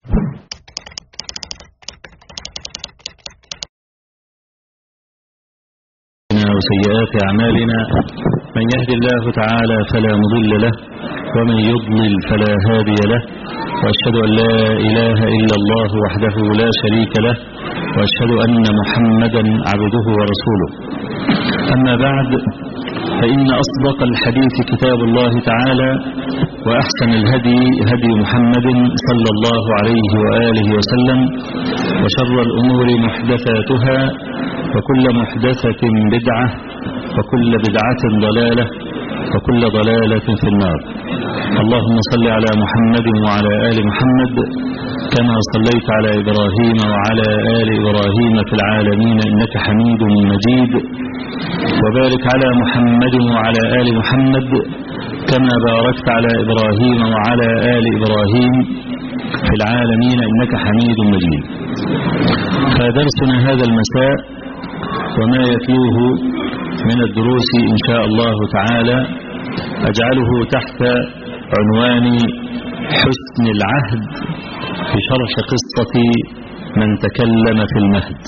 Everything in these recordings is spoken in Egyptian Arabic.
وسيئات أعمالنا من يهد الله تعالى فلا مضل له ومن يضلل فلا هادي له وأشهد أن لا إله إلا الله وحده لا شريك له وأشهد أن محمدا عبده ورسوله أما بعد فإن أصدق الحديث كتاب الله تعالى وأحسن الهدي هدي محمد صلى الله عليه وآله وسلم وشر الأمور محدثاتها وكل محدثة بدعة وكل بدعة ضلالة وكل ضلالة في النار اللهم صل على محمد وعلى آل محمد كما صليت على إبراهيم وعلى آل إبراهيم في العالمين إنك حميد مجيد وبارك على محمد وعلى آل محمد كما باركت على إبراهيم وعلى آل إبراهيم في العالمين إنك حميد مجيد فدرسنا هذا المساء وما يتلوه من الدروس إن شاء الله تعالى أجعله تحت عنوان حسن العهد بشرح قصة من تكلم في المهد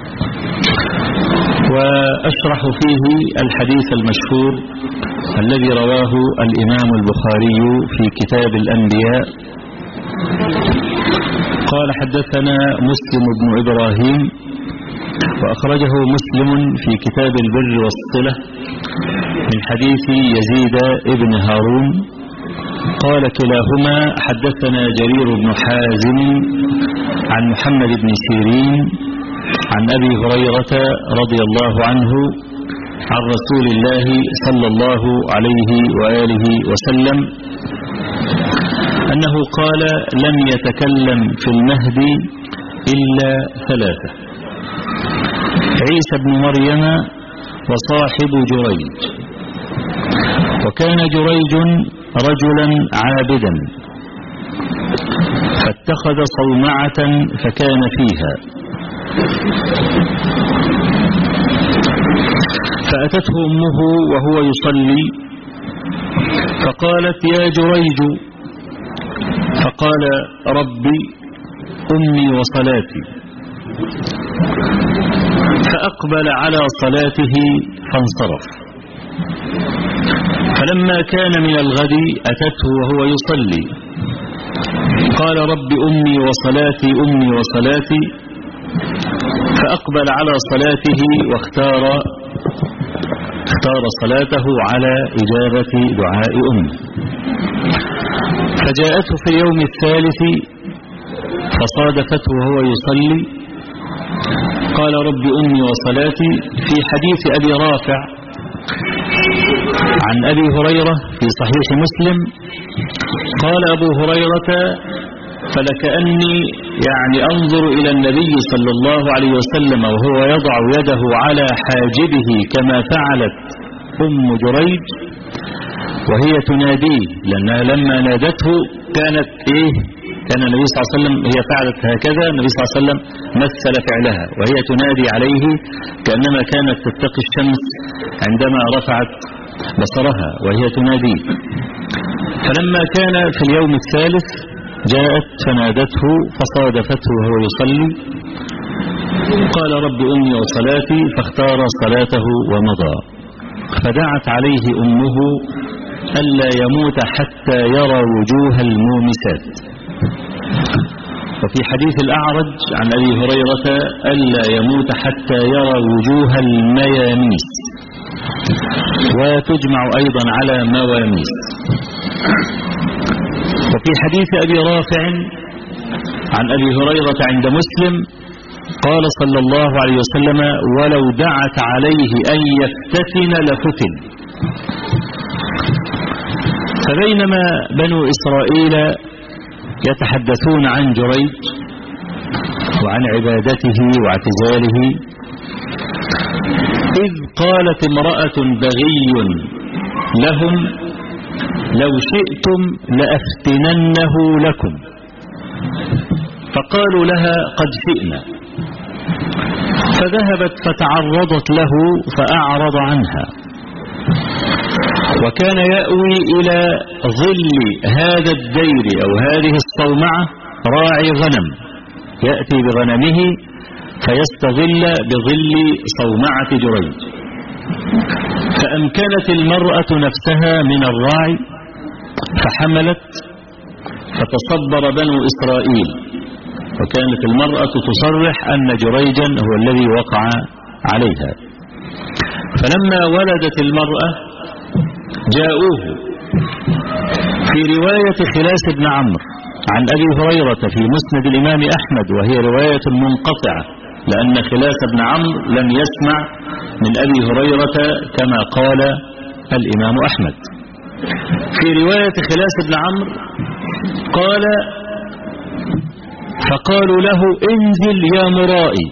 وأشرح فيه الحديث المشهور الذي رواه الإمام البخاري في كتاب الأنبياء قال حدثنا مسلم بن إبراهيم وأخرجه مسلم في كتاب البر والصلة من حديث يزيد ابن هارون قال كلاهما حدثنا جرير بن حازم عن محمد بن سيرين عن أبي هريرة رضي الله عنه عن رسول الله صلى الله عليه وآله وسلم أنه قال لم يتكلم في المهد إلا ثلاثة عيسى بن مريم وصاحب جريج وكان جريج رجلا عابدا فاتخذ صومعة فكان فيها فأتته أمه وهو يصلي فقالت يا جريج فقال ربي أمي وصلاتي فأقبل على صلاته فانصرف فلما كان من الغد أتته وهو يصلي قال رب أمي وصلاتي أمي وصلاتي فأقبل على صلاته واختار اختار صلاته على إجابة دعاء أمه فجاءته في اليوم الثالث فصادفته وهو يصلي قال رب أمي وصلاتي في حديث أبي رافع عن أبي هريرة في صحيح مسلم قال أبو هريرة فلكأني يعني أنظر إلى النبي صلى الله عليه وسلم وهو يضع يده على حاجبه كما فعلت أم جريج وهي تناديه لأنها لما نادته كانت إيه كان النبي صلى الله عليه وسلم هي فعلت هكذا النبي صلى الله عليه وسلم مثل فعلها وهي تنادي عليه كأنما كانت تتقي الشمس عندما رفعت بصرها وهي تناديه فلما كان في اليوم الثالث جاءت فنادته فصادفته وهو يصلي قال رب أمي وصلاتي فاختار صلاته ومضى فدعت عليه أمه ألا يموت حتى يرى وجوه المومسات وفي حديث الأعرج عن أبي هريرة ألا يموت حتى يرى وجوه المياميس وتجمع أيضا على مواميس وفي حديث أبي رافع عن أبي هريرة عند مسلم قال صلى الله عليه وسلم ولو دعت عليه أن يفتتن لفتن فبينما بنو إسرائيل يتحدثون عن جريج وعن عبادته واعتزاله إذ قالت امرأة بغي لهم لو شئتم لأفتننه لكم فقالوا لها قد شئنا فذهبت فتعرضت له فأعرض عنها وكان يأوي إلى ظل هذا الدير أو هذه الصومعة راعي غنم يأتي بغنمه فيستظل بظل صومعة جريج فأمكنت المرأة نفسها من الراعي فحملت فتصبر بنو إسرائيل وكانت المرأة تصرح أن جريجا هو الذي وقع عليها فلما ولدت المرأة جاءوه في رواية خلاس بن عمرو عن أبي هريرة في مسند الإمام أحمد وهي رواية منقطعة لأن خلاس بن عمرو لم يسمع من أبي هريرة كما قال الإمام أحمد في رواية خلاس بن عمرو قال فقالوا له انزل يا مرائي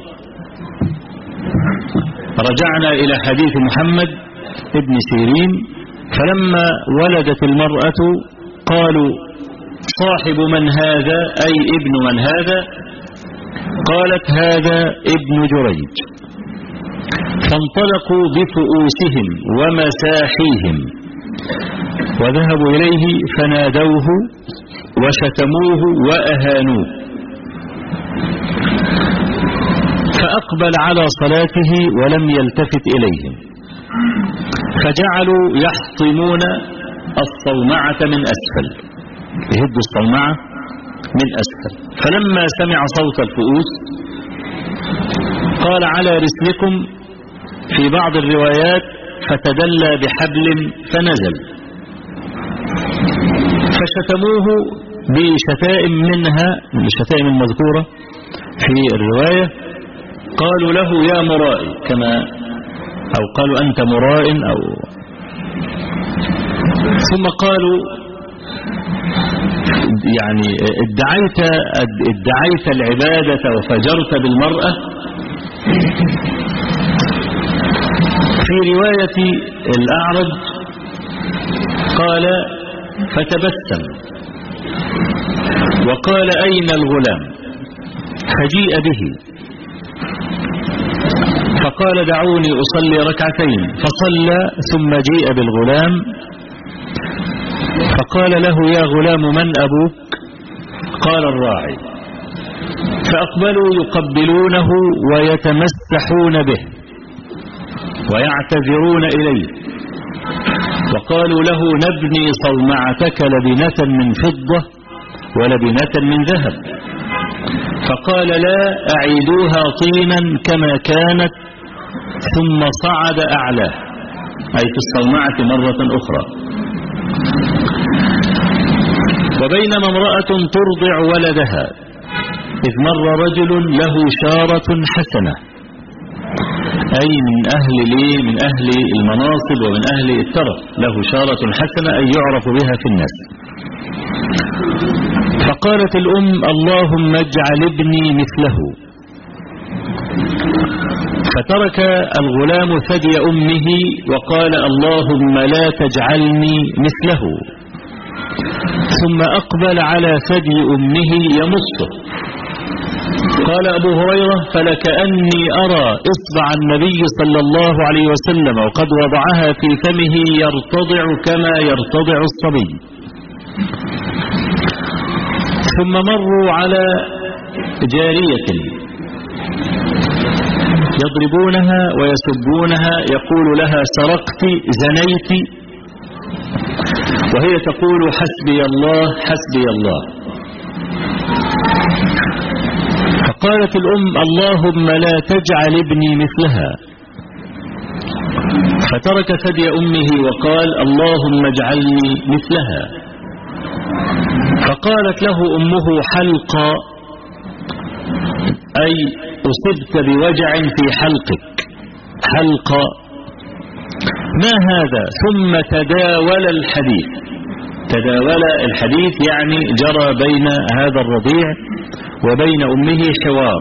رجعنا إلى حديث محمد ابن سيرين فلما ولدت المرأة قالوا صاحب من هذا أي ابن من هذا قالت هذا ابن جريج فانطلقوا بفؤوسهم ومساحيهم وذهبوا إليه فنادوه وشتموه وأهانوه فأقبل على صلاته ولم يلتفت إليهم فجعلوا يحطمون الصومعة من أسفل يهدوا الصومعة من أسفل فلما سمع صوت الفؤوس قال على رسلكم في بعض الروايات فتدلى بحبل فنزل فشتموه بشتائم منها من الشتائم المذكورة في الرواية قالوا له يا مرائي كما أو قالوا أنت مراء أو ثم قالوا يعني ادعيت ادعيت العبادة وفجرت بالمرأة في رواية الأعرج قال فتبسم وقال أين الغلام فجيء به فقال دعوني أصلي ركعتين فصلى ثم جيء بالغلام فقال له يا غلام من أبوك قال الراعي فأقبلوا يقبلونه ويتمسحون به ويعتذرون إليه وقالوا له نبني صومعتك لبنة من فضة ولبنة من ذهب فقال لا أعيدوها طينا كما كانت ثم صعد أعلاه أي في الصومعة مرة أخرى وبينما امرأة ترضع ولدها إذ مر رجل له شارة حسنة أي من أهل ليه من أهل المناصب ومن أهل الترف له شارة حسنة أي يعرف بها في الناس فقالت الأم اللهم اجعل ابني مثله فترك الغلام ثدي أمه وقال اللهم لا تجعلني مثله ثم أقبل على ثدي أمه يمصه قال أبو هريرة فلكأني أرى إصبع النبي صلى الله عليه وسلم وقد وضعها في فمه يرتضع كما يرتضع الصبي ثم مروا على جارية يضربونها ويسبونها يقول لها سرقت زنيت وهي تقول حسبي الله حسبي الله فقالت الأم اللهم لا تجعل ابني مثلها فترك ثدي أمه وقال اللهم اجعلني مثلها فقالت له أمه حلقا أي أصبت بوجع في حلقك حلقا ما هذا ثم تداول الحديث تداول الحديث يعني جرى بين هذا الرضيع وبين أمه حوار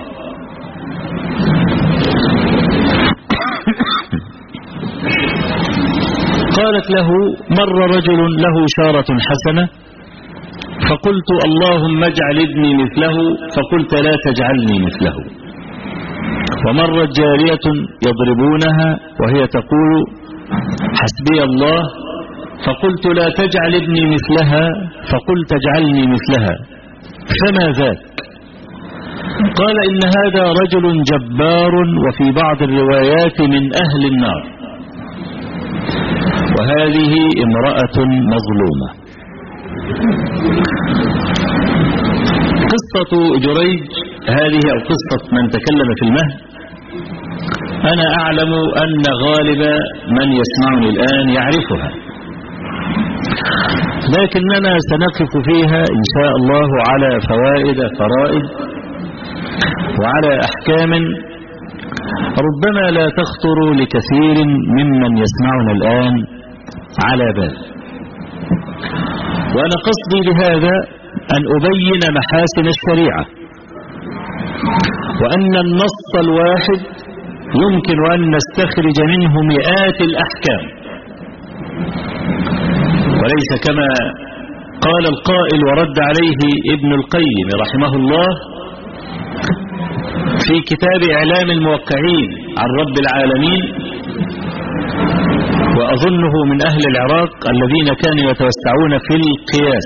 قالت له مر رجل له شارة حسنة فقلت اللهم اجعل ابني مثله فقلت لا تجعلني مثله ومرت جارية يضربونها وهي تقول حسبي الله فقلت لا تجعل ابني مثلها فقلت اجعلني مثلها فما ذاك قال إن هذا رجل جبار وفي بعض الروايات من أهل النار وهذه امرأة مظلومة قصة جريج هذه أو قصة من تكلم في المهد أنا أعلم أن غالب من يسمعني الآن يعرفها لكننا سنقف فيها إن شاء الله على فوائد فرائد وعلى أحكام ربما لا تخطر لكثير ممن يسمعنا الآن على بال وأنا قصدي بهذا أن أبين محاسن الشريعة وأن النص الواحد يمكن أن نستخرج منه مئات الأحكام وليس كما قال القائل ورد عليه ابن القيم رحمه الله في كتاب إعلام الموقعين عن رب العالمين وأظنه من أهل العراق الذين كانوا يتوسعون في القياس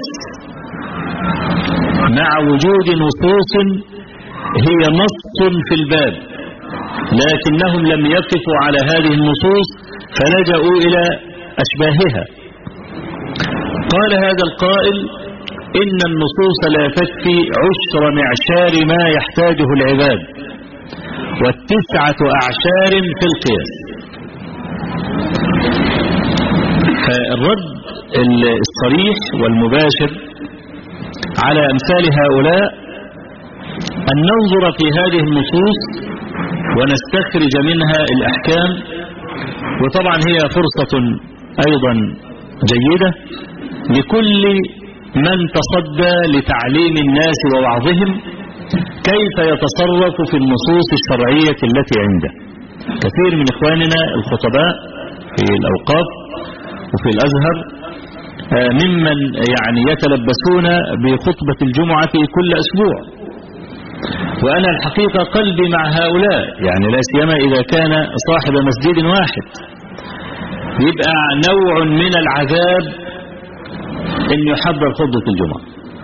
مع وجود نصوص هي نص في الباب لكنهم لم يقفوا على هذه النصوص فلجأوا إلى أشباهها قال هذا القائل إن النصوص لا تكفي عشر معشار ما يحتاجه العباد والتسعة أعشار في القياس فالرد الصريح والمباشر على أمثال هؤلاء أن ننظر في هذه النصوص ونستخرج منها الأحكام وطبعا هي فرصة أيضا جيدة لكل من تصدى لتعليم الناس ووعظهم كيف يتصرف في النصوص الشرعية التي عنده كثير من إخواننا الخطباء في الأوقاف وفي الأزهر ممن يعني يتلبسون بخطبة الجمعة كل أسبوع وأنا الحقيقة قلبي مع هؤلاء يعني لا سيما إذا كان صاحب مسجد واحد يبقى نوع من العذاب أن يحضر خطبة الجمعة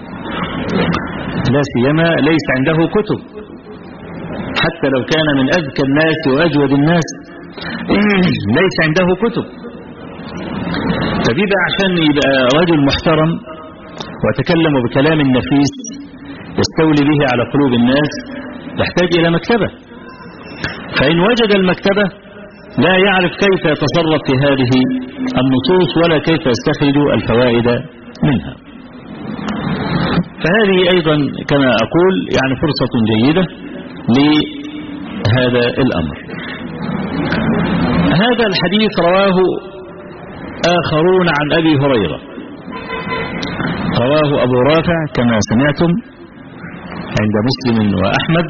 لا سيما ليس عنده كتب حتى لو كان من أذكى الناس وأجود الناس ليس عنده كتب فبيبقى عشان يبقى رجل محترم ويتكلم بكلام نفيس يستولي به على قلوب الناس يحتاج إلى مكتبة فإن وجد المكتبة لا يعرف كيف يتصرف في هذه النصوص ولا كيف يستخرج الفوائد منها فهذه أيضا كما أقول يعني فرصة جيدة لهذا الأمر هذا الحديث رواه آخرون عن أبي هريرة رواه أبو رافع كما سمعتم عند مسلم وأحمد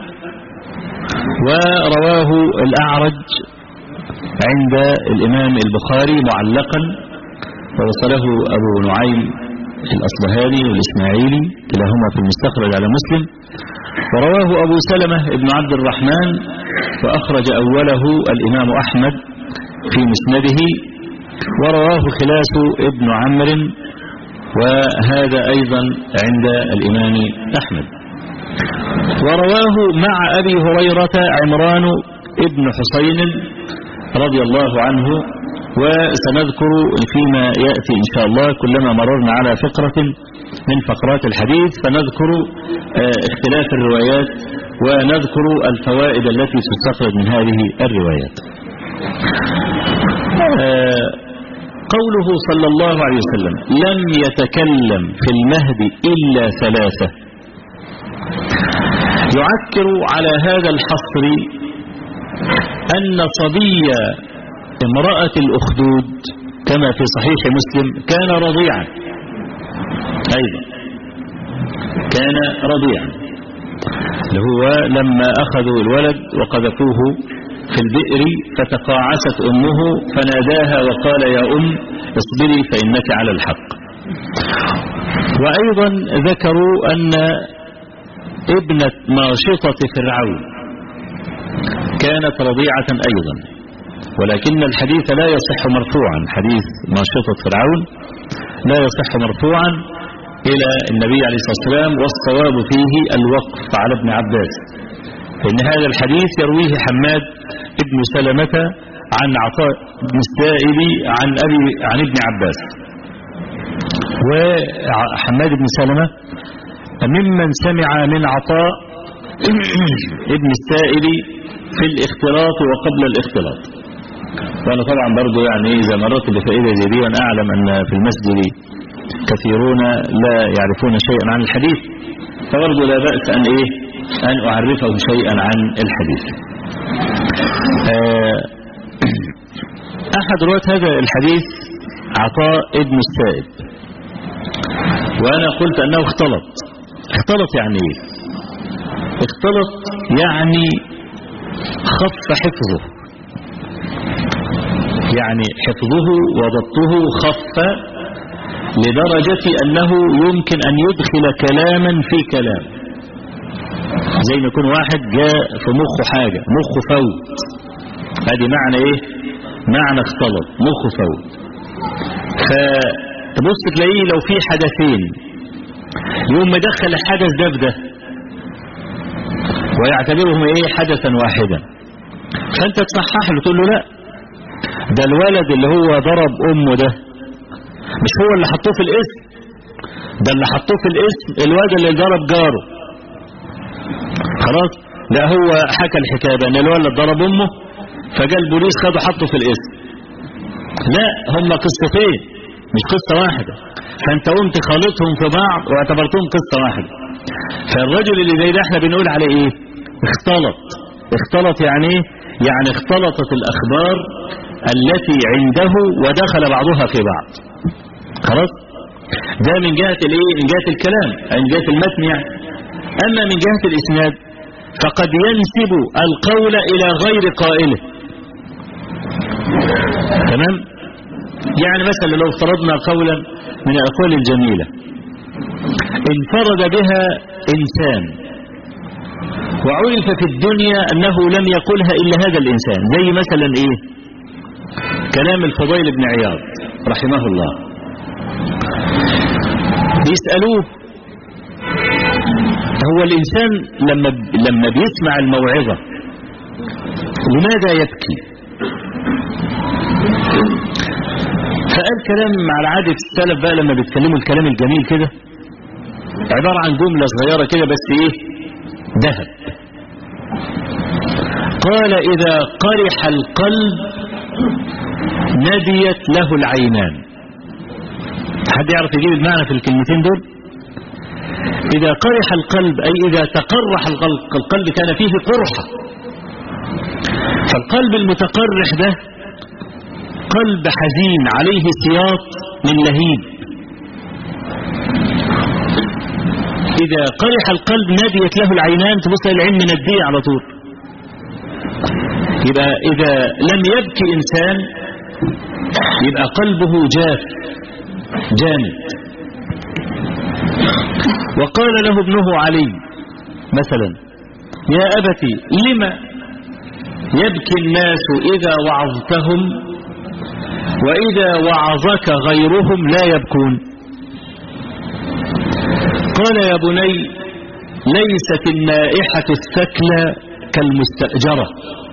ورواه الأعرج عند الإمام البخاري معلقا ووصله أبو نعيم الأصبهاني والإسماعيلي كلاهما في المستخرج على مسلم ورواه أبو سلمة بن عبد الرحمن وأخرج أوله الإمام أحمد في مسنده ورواه خلاس ابن عمرو وهذا أيضا عند الإمام أحمد ورواه مع أبي هريرة عمران ابن حسين رضي الله عنه وسنذكر فيما يأتي إن شاء الله كلما مررنا على فقرة من فقرات الحديث فنذكر اختلاف الروايات ونذكر الفوائد التي تستخرج من هذه الروايات قوله صلى الله عليه وسلم لم يتكلم في المهد إلا ثلاثة يعكر على هذا الحصر أن صبي امرأة الأخدود كما في صحيح مسلم كان رضيعا أيضا كان رضيعا هو لما أخذوا الولد وقذفوه في البئر فتقاعست أمه فناداها وقال يا أم اصبري فإنك على الحق وأيضا ذكروا أن ابنة ناشطة فرعون كانت رضيعة أيضا ولكن الحديث لا يصح مرفوعا حديث ناشطة فرعون لا يصح مرفوعا إلى النبي عليه الصلاة والسلام والصواب فيه الوقف على ابن عباس إن هذا الحديث يرويه حماد ابن سلمة عن عطاء بن السائب عن أبي عن ابن عباس وحماد بن سلمة ممن سمع من عطاء ابن السائب في الاختلاط وقبل الاختلاط وأنا طبعا برضو يعني إذا مرت بفائدة زي دي وأنا أعلم أن في المسجد كثيرون لا يعرفون شيئا عن الحديث فبرضو لا بأس أن إيه أن أعرفهم شيئا عن الحديث أحد رواة هذا الحديث عطاء ابن السائب وأنا قلت أنه اختلط اختلط يعني إيه اختلط يعني خف حفظه يعني حفظه وضبطه خف لدرجة أنه يمكن أن يدخل كلاما في كلام زي ما يكون واحد جاء في مخه حاجة مخه فوت هذه معنى ايه معنى اختلط مخه فوت فتبص تلاقيه لو في حدثين يوم مدخل الحدث ده في ده ويعتبرهم ايه حدثا واحدا فانت تصحح له تقول له لا ده الولد اللي هو ضرب امه ده مش هو اللي حطوه في الاسم ده اللي حطوه في الاسم الواد اللي ضرب جاره خلاص لا هو حكى الحكايه بان الولد ضرب امه فجاء البوليس خده حطه في الاسم لا هم قصتين مش قصه واحده فانت قمت خالطهم في بعض واعتبرتهم قصه واحده فالرجل اللي زي ده احنا بنقول عليه ايه اختلط اختلط يعني ايه يعني اختلطت الاخبار التي عنده ودخل بعضها في بعض خلاص ده من جهه الايه من جهه الكلام من جهه المتن يعني اما من جهه الاسناد فقد ينسب القول الى غير قائله تمام يعني مثلا لو افترضنا قولا من الاقوال الجميله انفرد بها انسان وعرف في الدنيا انه لم يقلها الا هذا الانسان زي مثلا ايه كلام الفضيل بن عياض رحمه الله بيسألوه هو الإنسان لما لما بيسمع الموعظة لماذا يبكي فقال كلام على عادة السلف بقى لما بيتكلموا الكلام الجميل كده عبارة عن جملة صغيرة كده بس ايه ذهب قال إذا قرح القلب نديت له العينان حد يعرف يجيب المعنى في الكلمتين دول إذا قرح القلب أي إذا تقرح القلب القلب كان فيه قرحة فالقلب المتقرح ده قلب حزين عليه سياط من لهيب إذا قرح القلب ناديت له العينان تبص العين مندية على طول يبقى إذا لم يبكي إنسان يبقى قلبه جاف جامد وقال له ابنه علي مثلا يا أبتي لما يبكي الناس إذا وعظتهم وإذا وعظك غيرهم لا يبكون قال يا بني ليست النائحة الثكلى كالمستأجرة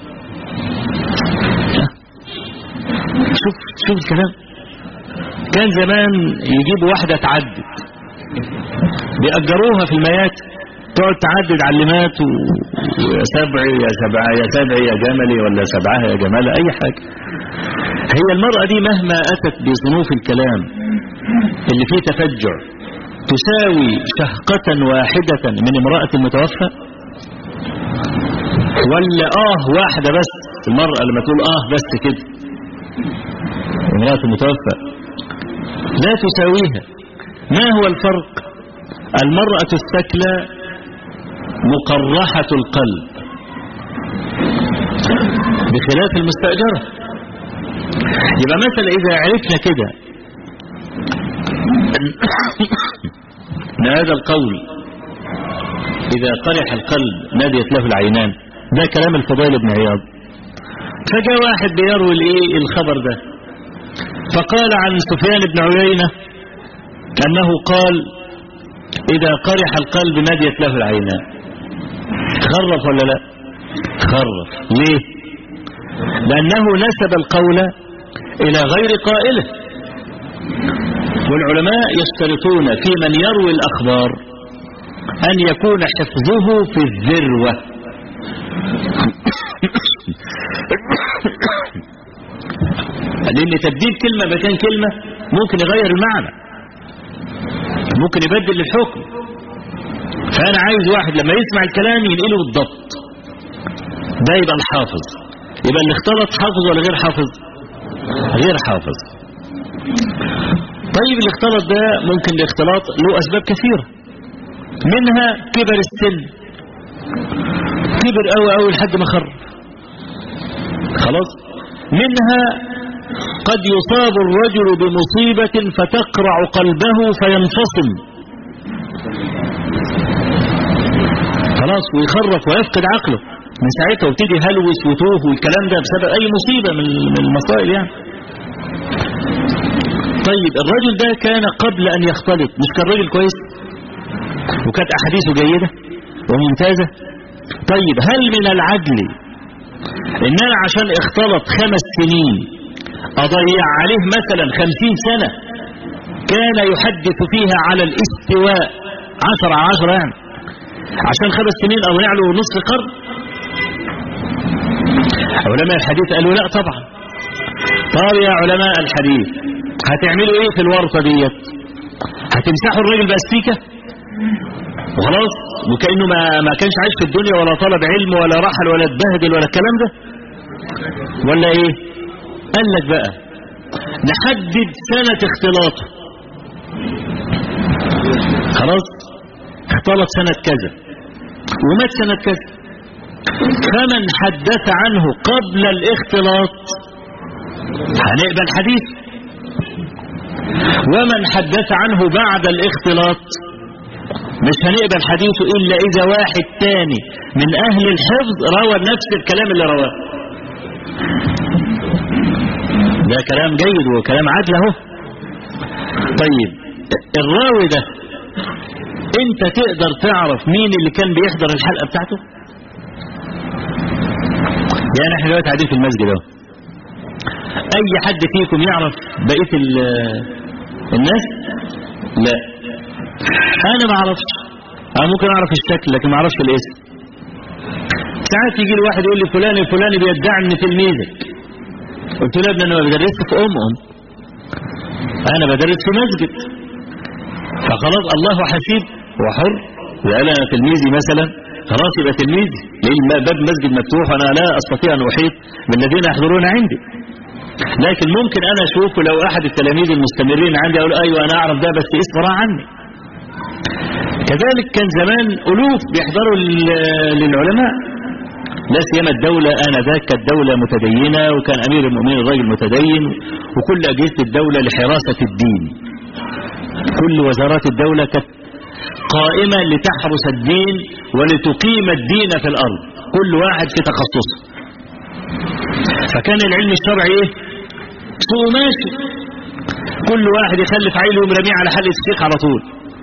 شوف شوف الكلام كان زمان يجيبوا واحدة تعدد بيأجروها في الميات تقعد تعدد علمات ويا سبع يا سبع يا سبع يا جملي ولا سبعها يا جمال أي حاجة هي المرأة دي مهما أتت بصنوف الكلام اللي فيه تفجع تساوي شهقة واحدة من امرأة متوفى ولا آه واحدة بس المرأة لما تقول آه بس كده امرأة متوفى لا تساويها ما هو الفرق المرأة الثكلى مقرحة القلب بخلاف المستأجرة يبقى مثلا إذا عرفنا كده أن هذا القول إذا قرح القلب ناديت له العينان ده كلام الفضيل بن عياض فجاء واحد بيروي الايه الخبر ده فقال عن سفيان بن عيينة أنه قال إذا قرح القلب ناديت له العينان خرف ولا لا خرف ليه لأنه نسب القول إلى غير قائله والعلماء يشترطون في من يروي الأخبار أن يكون حفظه في الذروة لأن تبديل كلمة مكان كلمة ممكن يغير المعنى ممكن يبدل الحكم فأنا عايز واحد لما يسمع الكلام ينقله بالضبط ده يبقى الحافظ يبقى اللي اختلط حافظ ولا غير حافظ غير حافظ طيب الاختلاط ده ممكن الاختلاط له أسباب كثيرة منها كبر السن كبر قوي قوي لحد ما خر خلاص منها قد يصاب الرجل بمصيبة فتقرع قلبه فينفصل خلاص ويخرف ويفقد عقله من ساعتها وابتدي هلوس وتوه والكلام ده بسبب أي مصيبة من من المصائب يعني طيب الرجل ده كان قبل أن يختلط مش كان راجل كويس وكانت أحاديثه جيدة وممتازة طيب هل من العدل إن أنا عشان اختلط خمس سنين أضيع عليه مثلا خمسين سنة كان يحدث فيها على الاستواء عشرة عشرة يعني عشان خمس سنين أضيع له نصف قرن علماء الحديث قالوا لا طبعا طب يا علماء الحديث هتعملوا ايه في الورطة ديت هتمسحوا الراجل باستيكة وخلاص وكأنه ما, ما كانش عايش في الدنيا ولا طلب علم ولا رحل ولا اتبهدل ولا الكلام ده ولا ايه قال لك بقى نحدد سنة اختلاطه خلاص اختلط سنة كذا ومات سنة كذا فمن حدث عنه قبل الاختلاط هنقبل حديث ومن حدث عنه بعد الاختلاط مش هنقبل حديثه إلا إذا واحد تاني من أهل الحفظ روى نفس الكلام اللي رواه ده كلام جيد وكلام عدل اهو طيب الراوي ده انت تقدر تعرف مين اللي كان بيحضر الحلقة بتاعته يعني احنا دلوقتي قاعدين في المسجد اهو اي حد فيكم يعرف بقية الناس لا انا ما اعرفش انا ممكن اعرف الشكل لكن ما اعرفش الاسم ساعات يجي لي واحد يقول لي فلان الفلاني بيدعي ان تلميذك قلت له يا ابني انا ما بدرسش في ام ام انا بدرس في مسجد فخلاص الله حسيب وحر وقال انا تلميذي مثلا خلاص يبقى تلميذي لان باب مسجد مفتوح وانا لا استطيع ان احيط بالذين يحضرون عندي لكن ممكن انا اشوفه لو احد التلاميذ المستمرين عندي اقول ايوه انا اعرف ده بس اسمه راح عني كذلك كان زمان الوف بيحضروا للعلماء لا سيما الدولة آنذاك كانت دولة متدينة وكان أمير المؤمنين راجل متدين وكل أجهزة الدولة لحراسة الدين كل وزارات الدولة كانت قائمة لتحرس الدين ولتقيم الدين في الأرض كل واحد في تخصصه فكان العلم الشرعي ايه سوق ماشي كل واحد يخلف عيله ومرميه على حل السيق على طول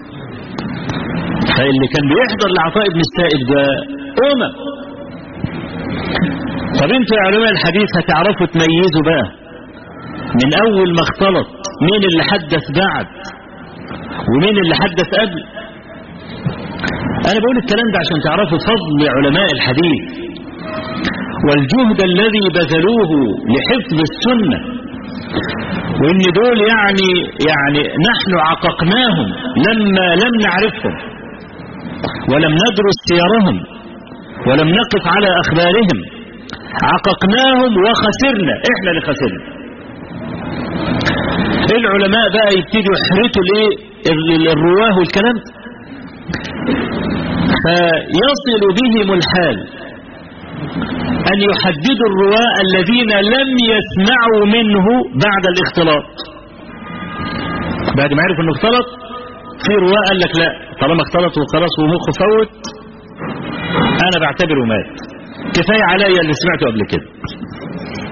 فاللي كان بيحضر لعطاء ابن السائب ده أمم طب انتوا يا علماء الحديث هتعرفوا تميزوا بقى من اول ما اختلط مين اللي حدث بعد ومين اللي حدث قبل انا بقول الكلام ده عشان تعرفوا فضل علماء الحديث والجهد الذي بذلوه لحفظ السنة وان دول يعني يعني نحن عققناهم لما لم نعرفهم ولم ندرس سيرهم ولم نقف على اخبارهم عققناهم وخسرنا احنا اللي خسرنا العلماء بقى يبتدوا يحرتوا الايه الرواه والكلام فيصل بهم الحال أن يحددوا الرواة الذين لم يسمعوا منه بعد الاختلاط بعد ما عرفوا انه اختلط في رواة قال لك لا طالما اختلط وخلاص ومخه فوت انا بعتبره مات كفاية عليا اللي سمعته قبل كده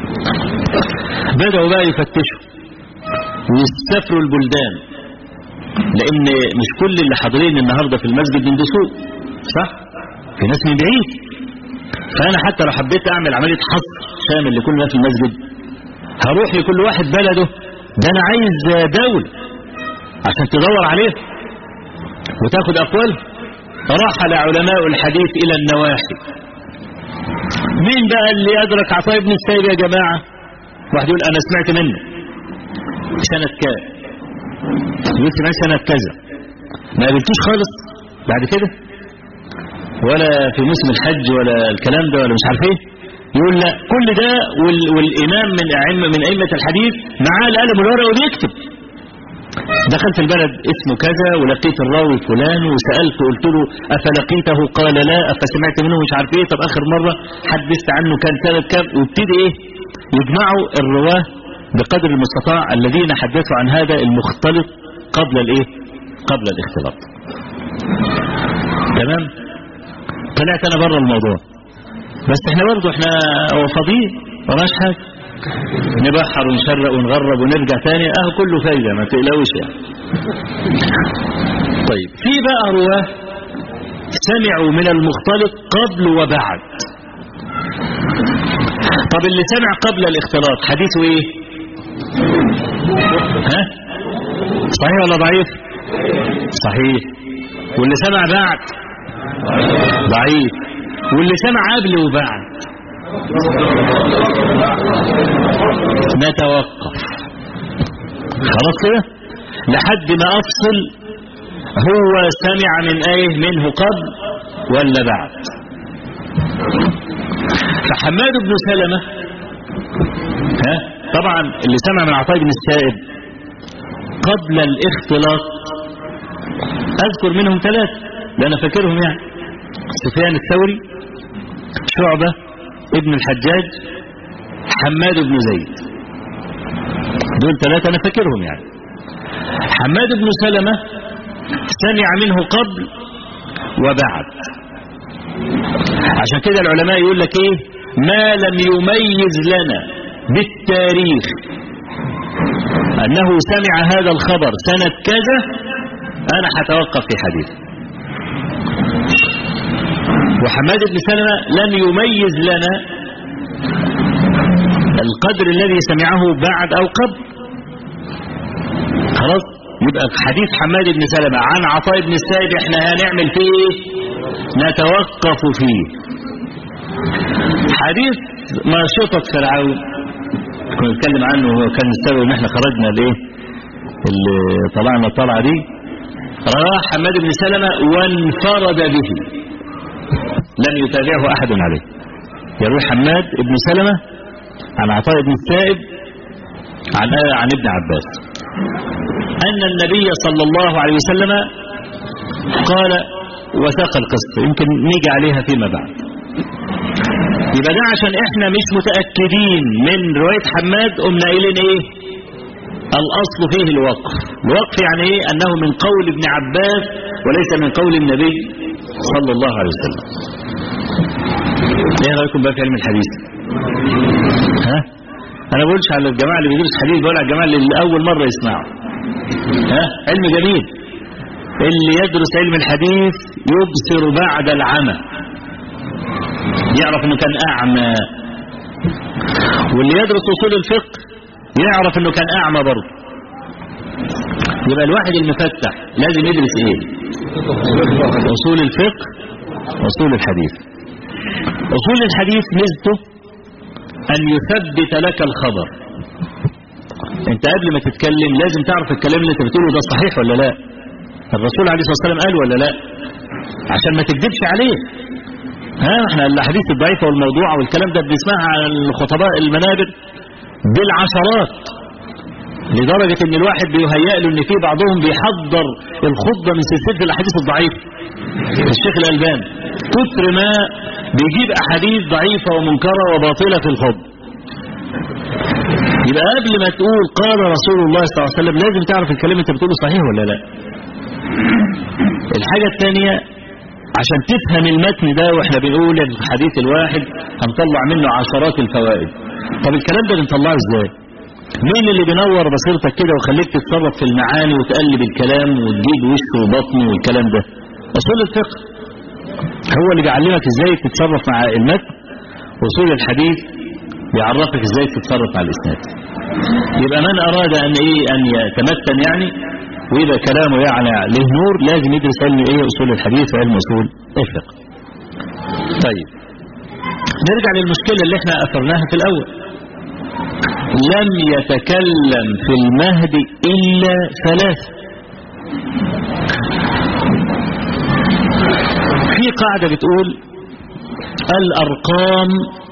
بدأوا بقى يفتشوا ويستفروا البلدان لان مش كل اللي حاضرين النهارده في المسجد من دسوق صح في ناس من بعيد فانا حتى لو حبيت اعمل عمليه حصر شامل لكل الناس في المسجد هروح لكل واحد بلده ده انا عايز دوله عشان تدور عليه وتاخد اقواله رحل علماء الحديث الى النواحي مين بقى اللي ادرك عطاء بن السيب يا جماعه واحد يقول انا سمعت منه سنه كام يقول سمعت سنه كذا ما قابلتوش خالص بعد كده ولا في موسم الحج ولا الكلام ده ولا مش عارف ايه يقول لا كل ده وال والامام من ائمه من ائمه الحديث معاه القلم والورقه وبيكتب دخلت البلد اسمه كذا ولقيت الراوي فلان وسالته قلت له افلقيته قال لا افسمعت منه مش عارف ايه طب اخر مره حدثت عنه كان سنه كام وابتدي ايه يجمعوا الرواه بقدر المستطاع الذين حدثوا عن هذا المختلط قبل الايه قبل الاختلاط تمام طلعت انا بره الموضوع بس احنا برضه احنا فاضيين مالناش حاجه نبحر ونشرق ونغرب ونرجع تاني اهو كله فايده ما تقلقوش يعني طيب في بقى رواه سمعوا من المختلط قبل وبعد طب اللي سمع قبل الاختلاط حديثه ايه ها صحيح ولا ضعيف صحيح واللي سمع بعد ضعيف واللي سمع قبل وبعد نتوقف خلاص كده لحد ما افصل هو سمع من ايه منه قبل ولا بعد فحماد بن سلمة ها طبعا اللي سمع من عطاء بن السائب قبل الاختلاط اذكر منهم ثلاثة ده انا فاكرهم يعني سفيان الثوري شعبة ابن الحجاج حماد بن زيد دول ثلاثة أنا فاكرهم يعني حماد بن سلمة سمع منه قبل وبعد عشان كده العلماء يقول لك ايه ما لم يميز لنا بالتاريخ أنه سمع هذا الخبر سنة كذا أنا هتوقف في حديثه وحماد بن سلمة لم يميز لنا القدر الذي سمعه بعد أو قبل خلاص يبقى حديث حماد بن سلمة عن عطاء بن السائب احنا هنعمل فيه ايه نتوقف فيه حديث ماشطة فرعون كنا نتكلم عنه وهو كان السبب ان احنا خرجنا ليه اللي طلعنا الطلعة دي راح حماد بن سلمة وانفرد به لم يتابعه أحد عليه يروي حماد بن سلمة عن عطاء بن السائب عن عن ابن عباس أن النبي صلى الله عليه وسلم قال وثاق القسط يمكن نيجي عليها فيما بعد يبقى ده عشان احنا مش متأكدين من رواية حماد قمنا قايلين ايه الأصل فيه الوقف الوقف يعني ايه أنه من قول ابن عباس وليس من قول النبي صلى الله عليه وسلم ايه رايكم بقى في علم الحديث ها انا بقولش على الجماعه اللي بيدرس حديث بقول على الجماعه اللي اول مره يسمعوا ها علم جميل اللي يدرس علم الحديث يبصر بعد العمى يعرف انه كان اعمى واللي يدرس اصول الفقه يعرف انه كان اعمى برضه يبقى الواحد المفتح لازم يدرس ايه اصول الفقه اصول الحديث اصول الحديث ميزته ان يثبت لك الخبر انت قبل ما تتكلم لازم تعرف الكلام اللي انت بتقوله ده صحيح ولا لا الرسول عليه الصلاه والسلام قال ولا لا عشان ما تكذبش عليه ها احنا الاحاديث الضعيفه والموضوعه والكلام ده بنسمعها عن الخطباء المنابر بالعشرات لدرجة ان الواحد بيهيأ له ان في بعضهم بيحضر الخطبة من سلسلة الاحاديث الضعيفة الشيخ الالبان كثر ما بيجيب احاديث ضعيفة ومنكرة وباطلة في الخطبة يبقى قبل ما تقول قال رسول الله صلى الله عليه وسلم لازم تعرف الكلام انت بتقوله صحيح ولا لا الحاجة الثانية عشان تفهم المتن ده واحنا بنقول الحديث الواحد هنطلع منه عشرات الفوائد طب الكلام ده بنطلعه ازاي مين اللي بينور بصيرتك كده وخليك تتصرف في المعاني وتقلب الكلام وتجيب وش وبطن والكلام ده اصول الفقه هو اللي بيعلمك ازاي تتصرف مع المتن واصول الحديث بيعرفك ازاي تتصرف مع الاسناد يبقى من اراد ان ايه ان يتمتن يعني ويبقى كلامه يعني له نور لازم يدرس علم ايه اصول الحديث وعلم اصول الفقه طيب نرجع للمشكلة اللي احنا اثرناها في الاول لم يتكلم في المهد الا ثلاثة في قاعدة بتقول الارقام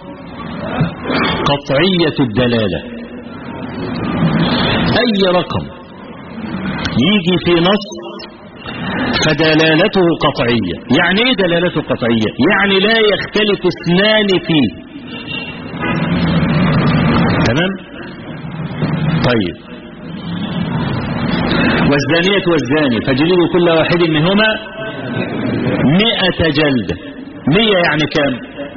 قطعية الدلالة اي رقم يجي في نص فدلالته قطعية يعني ايه دلالته قطعية يعني لا يختلف اثنان فيه تمام طيب والزانية والزاني فجلدوا كل واحد منهما مئة جلدة مئة يعني كام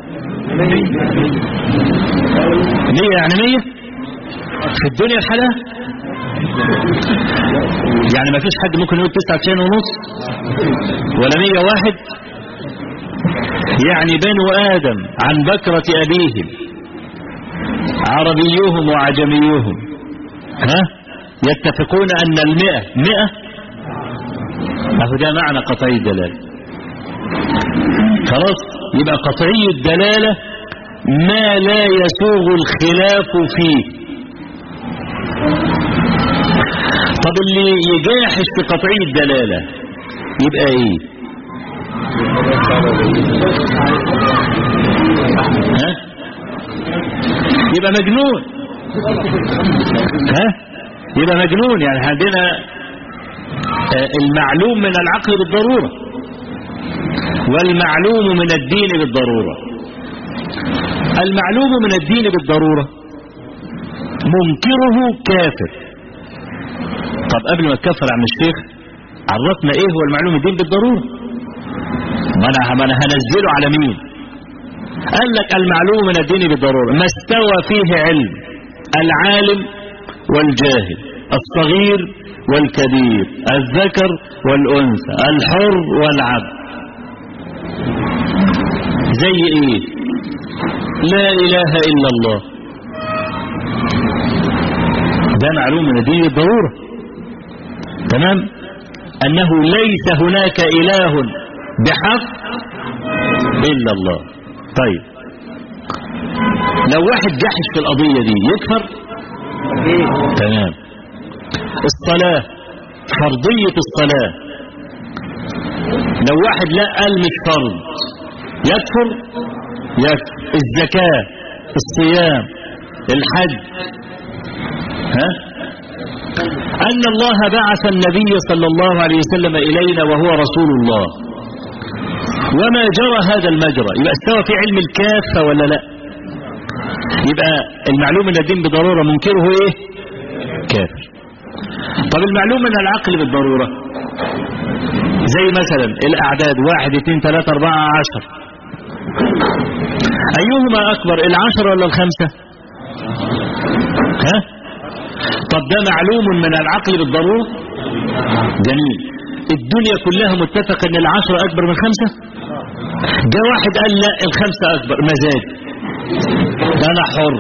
مئة يعني مئة في الدنيا الحالة يعني ما فيش حد ممكن يقول تسعة تسعين ونص ولا مية واحد يعني بنو آدم عن بكرة أبيهم عربيهم وعجميهم ها يتفقون أن المئة مئة أهو ده معنى قطعي الدلالة خلاص يبقى قطعي الدلالة ما لا يسوغ الخلاف فيه طب اللي يجاحش في قطعي الدلالة يبقى ايه ها يبقى مجنون ها يبقى مجنون يعني عندنا المعلوم من العقل بالضرورة والمعلوم من الدين بالضرورة المعلوم من الدين بالضرورة منكره كافر طب قبل ما تكفر عن الشيخ عرفنا ايه هو المعلوم الدين بالضرورة ما انا, ما أنا هنزله على مين قال لك المعلوم من الدين بالضرورة ما استوى فيه علم العالم والجاهل الصغير والكبير الذكر والأنثى الحر والعبد زي ايه لا اله الا الله ده معلوم من الدين بالضرورة تمام انه ليس هناك اله بحق الا الله طيب لو واحد جحش في القضية دي يكفر تمام الصلاة فرضية الصلاة لو واحد لا قال مش فرض يكفر يكفر الزكاة الصيام الحج ها أن الله بعث النبي صلى الله عليه وسلم إلينا وهو رسول الله وما جرى هذا المجرى يبقى استوى في علم الكافة ولا لا يبقى المعلوم من الدين بضرورة منكره ايه كافر طب المعلوم من العقل بالضرورة زي مثلا الأعداد واحد اثنين ثلاثة أربعة عشر أيهما أكبر العشر ولا الخمسة ها طب ده معلوم من العقل بالضرورة جميل الدنيا كلها متفق ان العشرة اكبر من خمسة جاء واحد قال لا الخمسة اكبر مزاج ده انا حر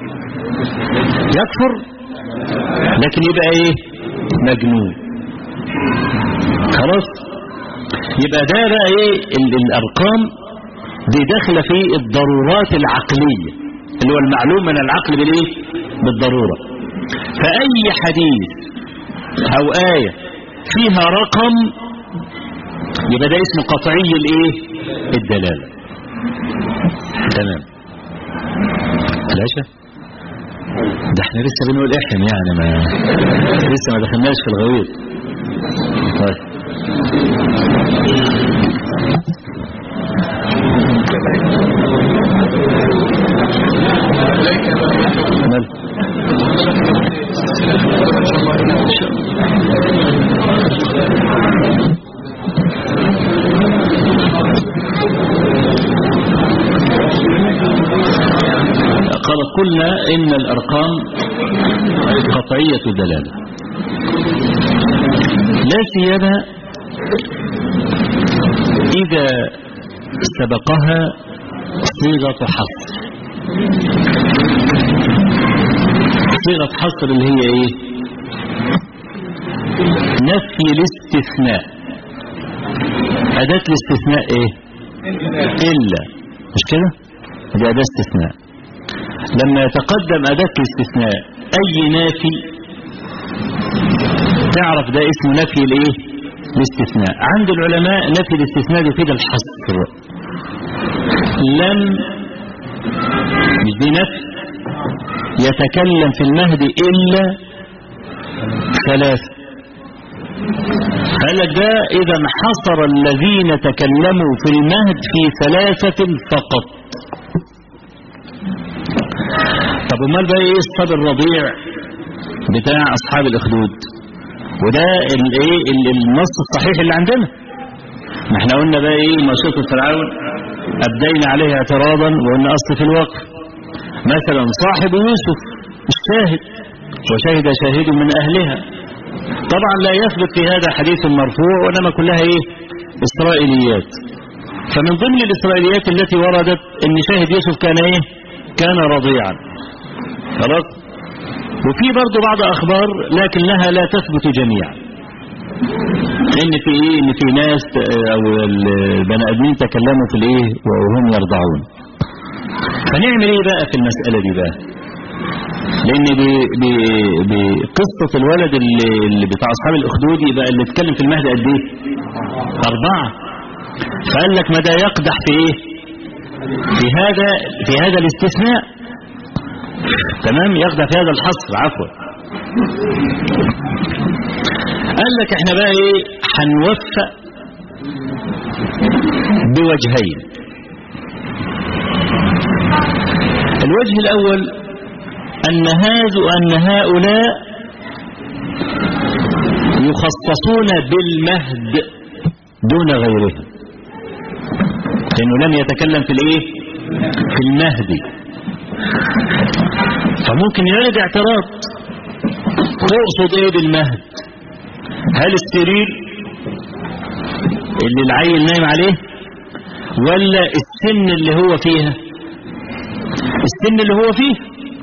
يكفر لكن يبقى ايه مجنون خلاص يبقى ده بقى ايه الارقام دي داخله في الضرورات العقلية اللي هو المعلوم من العقل بالايه بالضرورة فاي حديث او آية فيها رقم يبقى ده اسمه قطعي الايه الدلالة تمام العشاء ده احنا لسه بنقول احنا يعني ما لسه ما دخلناش في الغويط طيب مال قال قلنا إن الأرقام قطعية الدلالة لا سيما إذا سبقها صيغة حصر صيغة حصر اللي هي ايه نفي الاستثناء أداة الاستثناء ايه إلا مش كده دي أداة استثناء لما يتقدم أداة الاستثناء أي نافي تعرف ده اسمه نفي الايه الاستثناء عند العلماء نفي الاستثناء يفيد الحصر لم مش دي نفي يتكلم في المهد إلا ثلاثة قال لك ده إذا حصر الذين تكلموا في المهد في ثلاثة فقط طب امال بقى ايه الصبي الرضيع بتاع اصحاب الاخدود وده الايه النص الصحيح اللي عندنا ما احنا قلنا بقى ايه مشيطة فرعون ابدينا عليه اعتراضا وقلنا اصل في الوقف مثلا صاحب يوسف الشاهد وشهد شاهد من اهلها طبعا لا يثبت في هذا حديث مرفوع وانما كلها ايه اسرائيليات فمن ضمن الاسرائيليات التي وردت ان شاهد يوسف كان ايه كان رضيعا خلاص وفي برضه بعض اخبار لكنها لا تثبت جميعا ان في ايه ان في ناس او البني ادمين تكلموا في الايه وهم يرضعون فنعمل ايه بقى في المسألة دي بقى لان بقصة الولد اللي, اللي بتاع اصحاب الاخدود يبقى اللي اتكلم في المهد قد ايه اربعة فقال لك ما ده يقدح في ايه في هذا في هذا الاستثناء تمام يقدح في هذا الحصر عفوا قال لك احنا بقى ايه هنوفق بوجهين الوجه الأول أن هذا أن هؤلاء يخصصون بالمهد دون غيرهم لأنه لم يتكلم في الإيه في المهد فممكن يرد اعتراض تقصد ايه بالمهد هل السرير اللي العيل نايم عليه ولا السن اللي هو فيها السن اللي هو فيه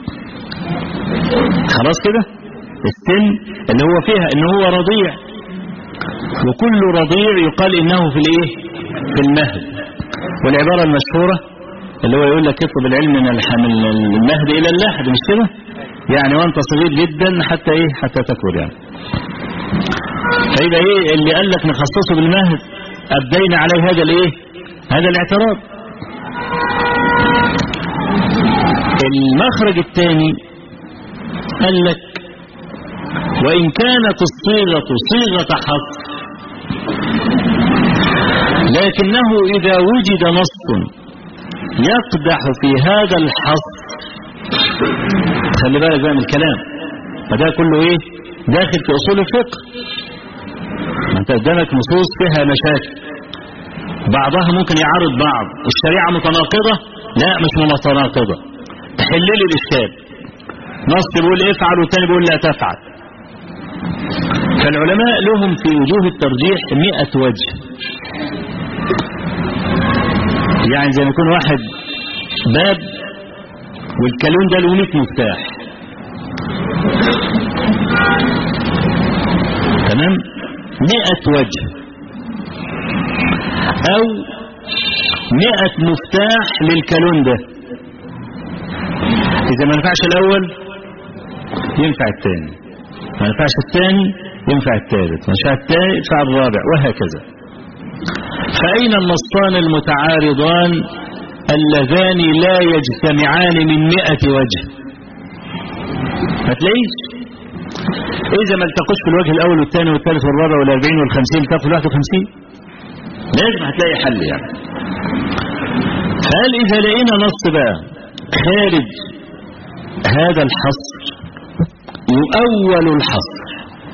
خلاص كده السن اللي هو فيها ان هو رضيع وكل رضيع يقال انه في الايه في المهد والعبارة المشهورة اللي هو يقول لك اطلب العلم من المهد الى اللحد مش كده يعني وانت صغير جدا حتى ايه حتى تكبر يعني فيبقى ايه اللي قال لك نخصصه بالمهد ابدينا عليه هذا الايه هذا الاعتراض المخرج الثاني قال لك وإن كانت الصيغة صيغة حصر لكنه إذا وجد نص يقدح في هذا الحصر خلي بالك بقى من الكلام فده كله ايه داخل في اصول الفقه ما انت قدامك نصوص فيها مشاكل بعضها ممكن يعارض بعض الشريعة متناقضة لا مش متناقضة تحل لي الاشكال نص بيقول افعل والتاني بيقول لا تفعل فالعلماء لهم في وجوه الترجيح مئة وجه يعني زي ما يكون واحد باب والكالون ده له 100 مفتاح تمام 100 وجه او 100 مفتاح للكالون ده اذا ما نفعش الاول ينفع الثاني ما نفعش الثاني ينفع الثالث ما نفع الثالث ينفع الرابع وهكذا فأين النصان المتعارضان اللذان لا يجتمعان من مئة وجه ما تلاقيش إذا ما التقوش في الوجه الأول والثاني والثالث والرابع والأربعين والخمسين التقوا في الواحد وخمسين لازم هتلاقي حل يعني فهل إذا لقينا نص بقى خارج هذا الحصر يؤول الحصر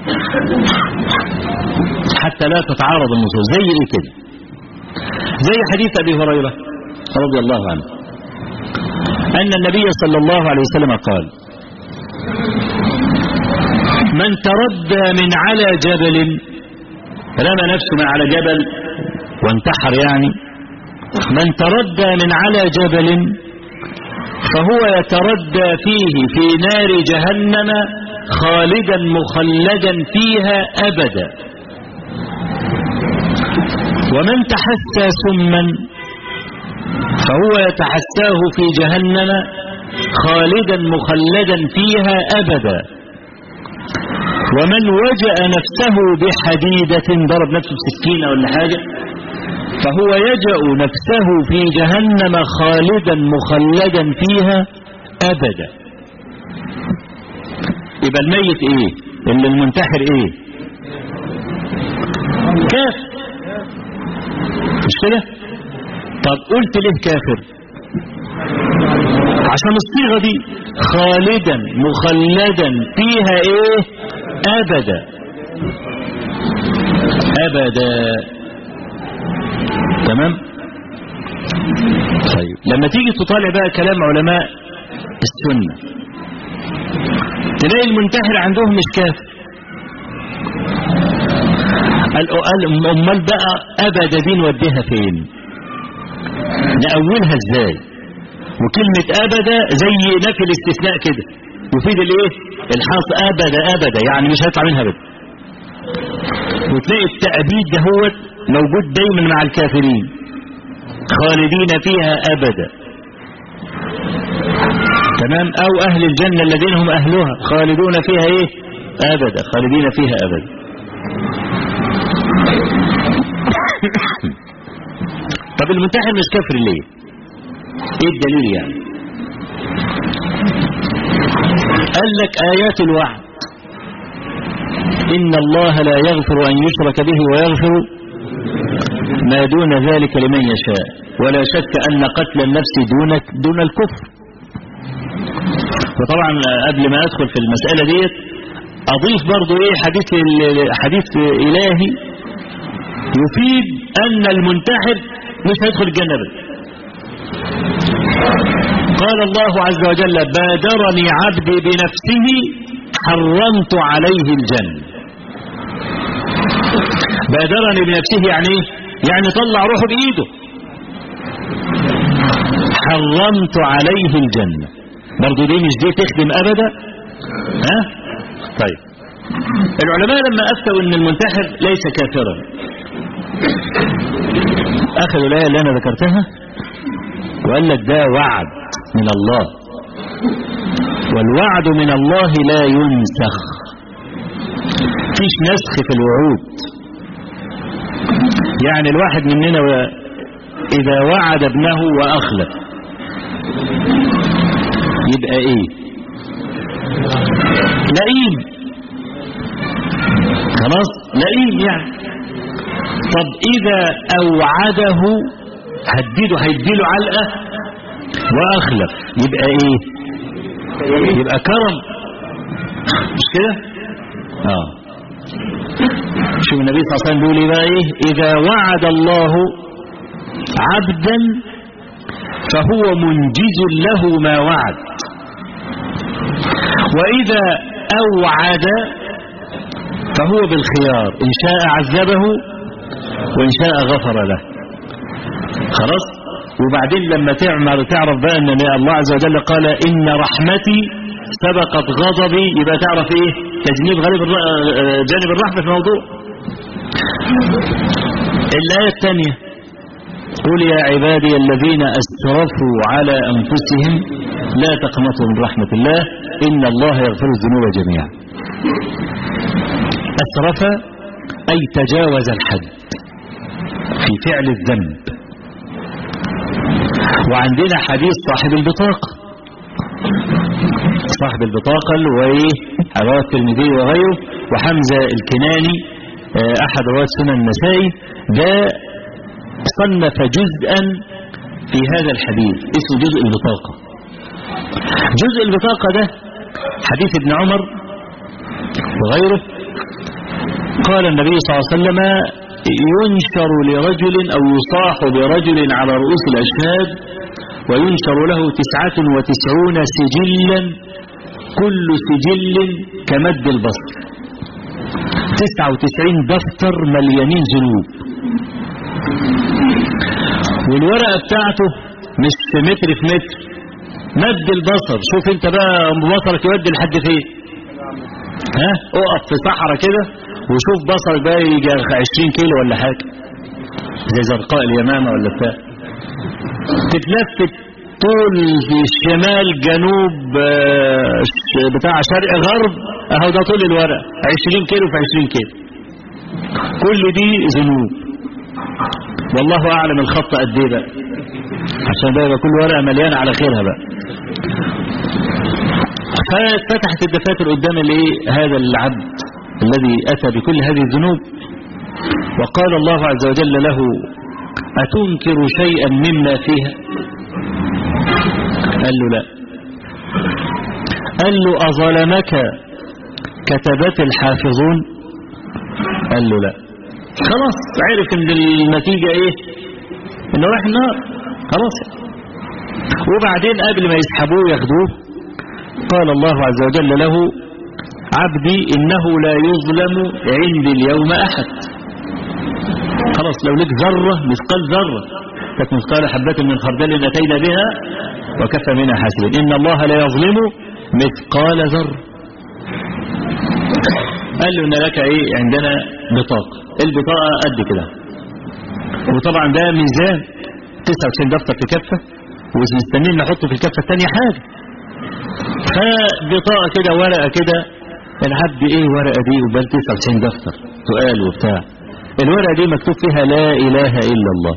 حتى لا تتعارض النصوص زي ايه كده زي حديث ابي هريره رضي الله عنه ان النبي صلى الله عليه وسلم قال من تردى من على جبل رمى نفسه من على جبل وانتحر يعني من تردى من على جبل فهو يتردى فيه في نار جهنم خالدا مخلدا فيها أبدا ومن تحسى سما فهو يتحساه في جهنم خالدا مخلدا فيها أبدا ومن وجأ نفسه بحديدة ضرب نفسه بسكينة ولا حاجة فهو يجأ نفسه في جهنم خالدا مخلدا فيها أبدا يبقى الميت ايه اللي المنتحر ايه كافر مش كده طب قلت ليه كافر عشان الصيغة دي خالدا مخلدا فيها ايه ابدا ابدا تمام طيب لما تيجي تطالع بقى كلام علماء السنة تلاقي المنتحر عندهم مش كافر امال بقى ابدا دي نوديها فين نأولها ازاي وكلمة ابدا زي نفي الاستثناء كده يفيد الايه الحاص ابدا ابدا يعني مش هيطلع منها ابدا وتلاقي التأبيد ده هو موجود دايما مع الكافرين خالدين فيها ابدا تمام او اهل الجنة الذين هم اهلها خالدون فيها ايه ابدا خالدين فيها ابدا طب المنتحر مش كافر ليه ايه الدليل يعني قال لك ايات الوعد ان الله لا يغفر ان يشرك به ويغفر ما دون ذلك لمن يشاء ولا شك ان قتل النفس دون دون الكفر وطبعا قبل ما ادخل في المسألة ديت اضيف برضو ايه حديث حديث الهي يفيد ان المنتحر مش هيدخل الجنة بل. قال الله عز وجل بادرني عبدي بنفسه حرمت عليه الجنة بادرني بنفسه يعني ايه يعني طلع روحه بايده حرمت عليه الجنة برضو دي مش دي تخدم ابدا ها طيب العلماء لما افتوا ان المنتحر ليس كافرا اخذوا الايه اللي انا ذكرتها وقال لك ده وعد من الله والوعد من الله لا ينسخ فيش نسخ في الوعود يعني الواحد مننا اذا وعد ابنه واخلف يبقى ايه لئيم خلاص لئيم يعني طب اذا اوعده هديده هيديله علقة واخلف يبقى ايه يبقى كرم مش كده اه شوف النبي صلى الله عليه وسلم بيقول ايه بقى ايه اذا وعد الله عبدا فهو منجز له ما وعد وإذا أوعد فهو بالخيار إن شاء عذبه وإن شاء غفر له خلاص وبعدين لما تعمل تعرف بقى أن الله عز وجل قال إن رحمتي سبقت غضبي يبقى تعرف إيه تجنيب غالب جانب الرحمة في الموضوع الآية الثانية قل يا عبادي الذين أسرفوا على أنفسهم لا تقنطوا من رحمة الله إن الله يغفر الذنوب جميعا أسرف أي تجاوز الحد في فعل الذنب وعندنا حديث صاحب البطاقة صاحب البطاقة وإيه رواه الترمذي وغيره وحمزة الكناني أحد رواة سنن النسائي ده صنف جزءا في هذا الحديث اسمه جزء البطاقة جزء البطاقة ده حديث ابن عمر وغيره قال النبي صلى الله عليه وسلم ينشر لرجل أو يصاح برجل على رؤوس الأشهاد وينشر له تسعة وتسعون سجلا كل سجل كمد البصر 99 دفتر مليانين ذنوب والورقة بتاعته مش في متر في متر مد البصر شوف انت بقى بصرك يودي لحد فين ها اقف في صحراء كده وشوف بصرك بقى يجي 20 كيلو ولا حاجة زي زرقاء اليمامة ولا بتاع تتلفت طول الشمال جنوب بتاع شرق غرب اهو ده طول الورق 20 كيلو في 20 كيلو كل دي ذنوب والله اعلم الخط قد ايه بقى عشان ده يبقى كل ورقه مليانه على خيرها بقى ففتحت الدفاتر قدام الايه هذا العبد الذي اتى بكل هذه الذنوب وقال الله عز وجل له اتنكر شيئا مما فيها قال له لا قال له اظلمك كتبت الحافظون قال له لا خلاص عرف ان النتيجة ايه انه راح النار خلاص وبعدين قبل ما يسحبوه ياخدوه قال الله عز وجل له عبدي انه لا يظلم عندي اليوم احد خلاص لو لك ذرة مثقال ذرة كانت مثقال حبة من خردل اتينا بها وكفى منها حاسبين ان الله لا يظلم مثقال ذرة قال له ان لك ايه عندنا بطاقة البطاقة قد كده وطبعا ده ميزان 99 دفتر في كفة ومستنيين نحطه في الكفة الثانية حاجة فبطاقة كده ورقة كده العبد ايه ورقة دي وبال 99 دفتر سؤال وبتاع الورقة دي مكتوب فيها لا اله الا الله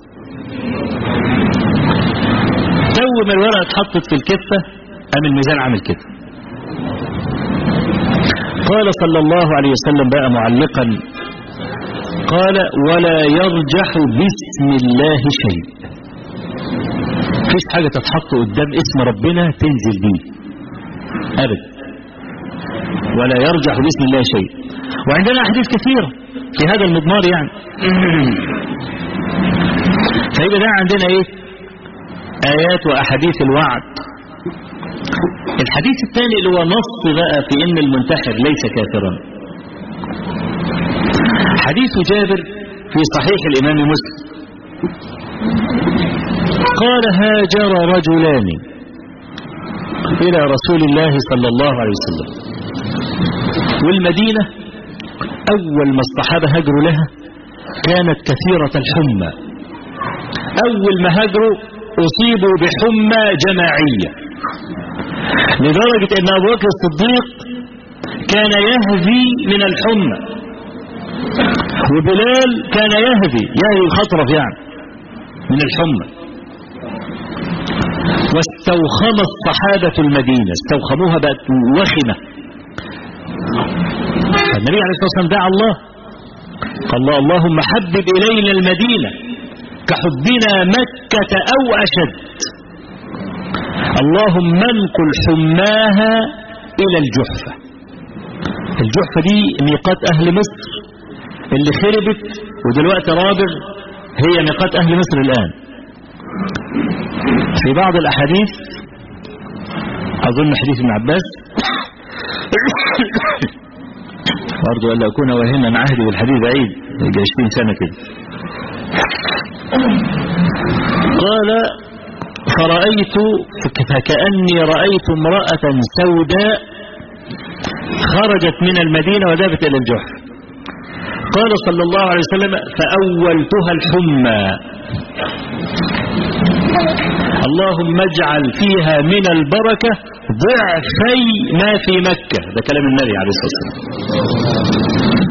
تو ما الورقة اتحطت في الكفة قام الميزان عامل كده قال صلى الله عليه وسلم بقى معلقا قال ولا يرجح باسم الله شيء فيش حاجة تتحط قدام اسم ربنا تنزل بيه أبدا ولا يرجح باسم الله شيء وعندنا أحاديث كثيرة في هذا المضمار يعني فإذا ده عندنا إيه آيات وأحاديث الوعد الحديث الثاني اللي هو نص بقى في ان المنتحر ليس كافرا حديث جابر في صحيح الامام مسلم قال هاجر رجلان الى رسول الله صلى الله عليه وسلم والمدينة اول ما الصحابة هاجروا لها كانت كثيرة الحمى اول ما هاجروا اصيبوا بحمى جماعيه لدرجة ان ابو بكر الصديق كان يهذي من الحمى وبلال كان يهذي يهذي الخطرف يعني من الحمى واستوخم الصحابة المدينة استوخموها بقت وخمة النبي عليه الصلاة والسلام دعا الله قال الله اللهم حبب إلينا المدينة كحبنا مكة أو أشد اللهم انقل حماها الى الجحفة الجحفة دي ميقات اهل مصر اللي خربت ودلوقتي رابغ هي ميقات اهل مصر الان في بعض الاحاديث اظن حديث ابن عباس برضو ألا أكون واهما عهدي والحديث بعيد يجي 20 سنة كده قال فرأيت فكأني رأيت امرأة سوداء خرجت من المدينة وذهبت إلى الجحر قال صلى الله عليه وسلم فأولتها الحمى اللهم اجعل فيها من البركة ضعفي ما في مكة ده كلام النبي عليه الصلاة والسلام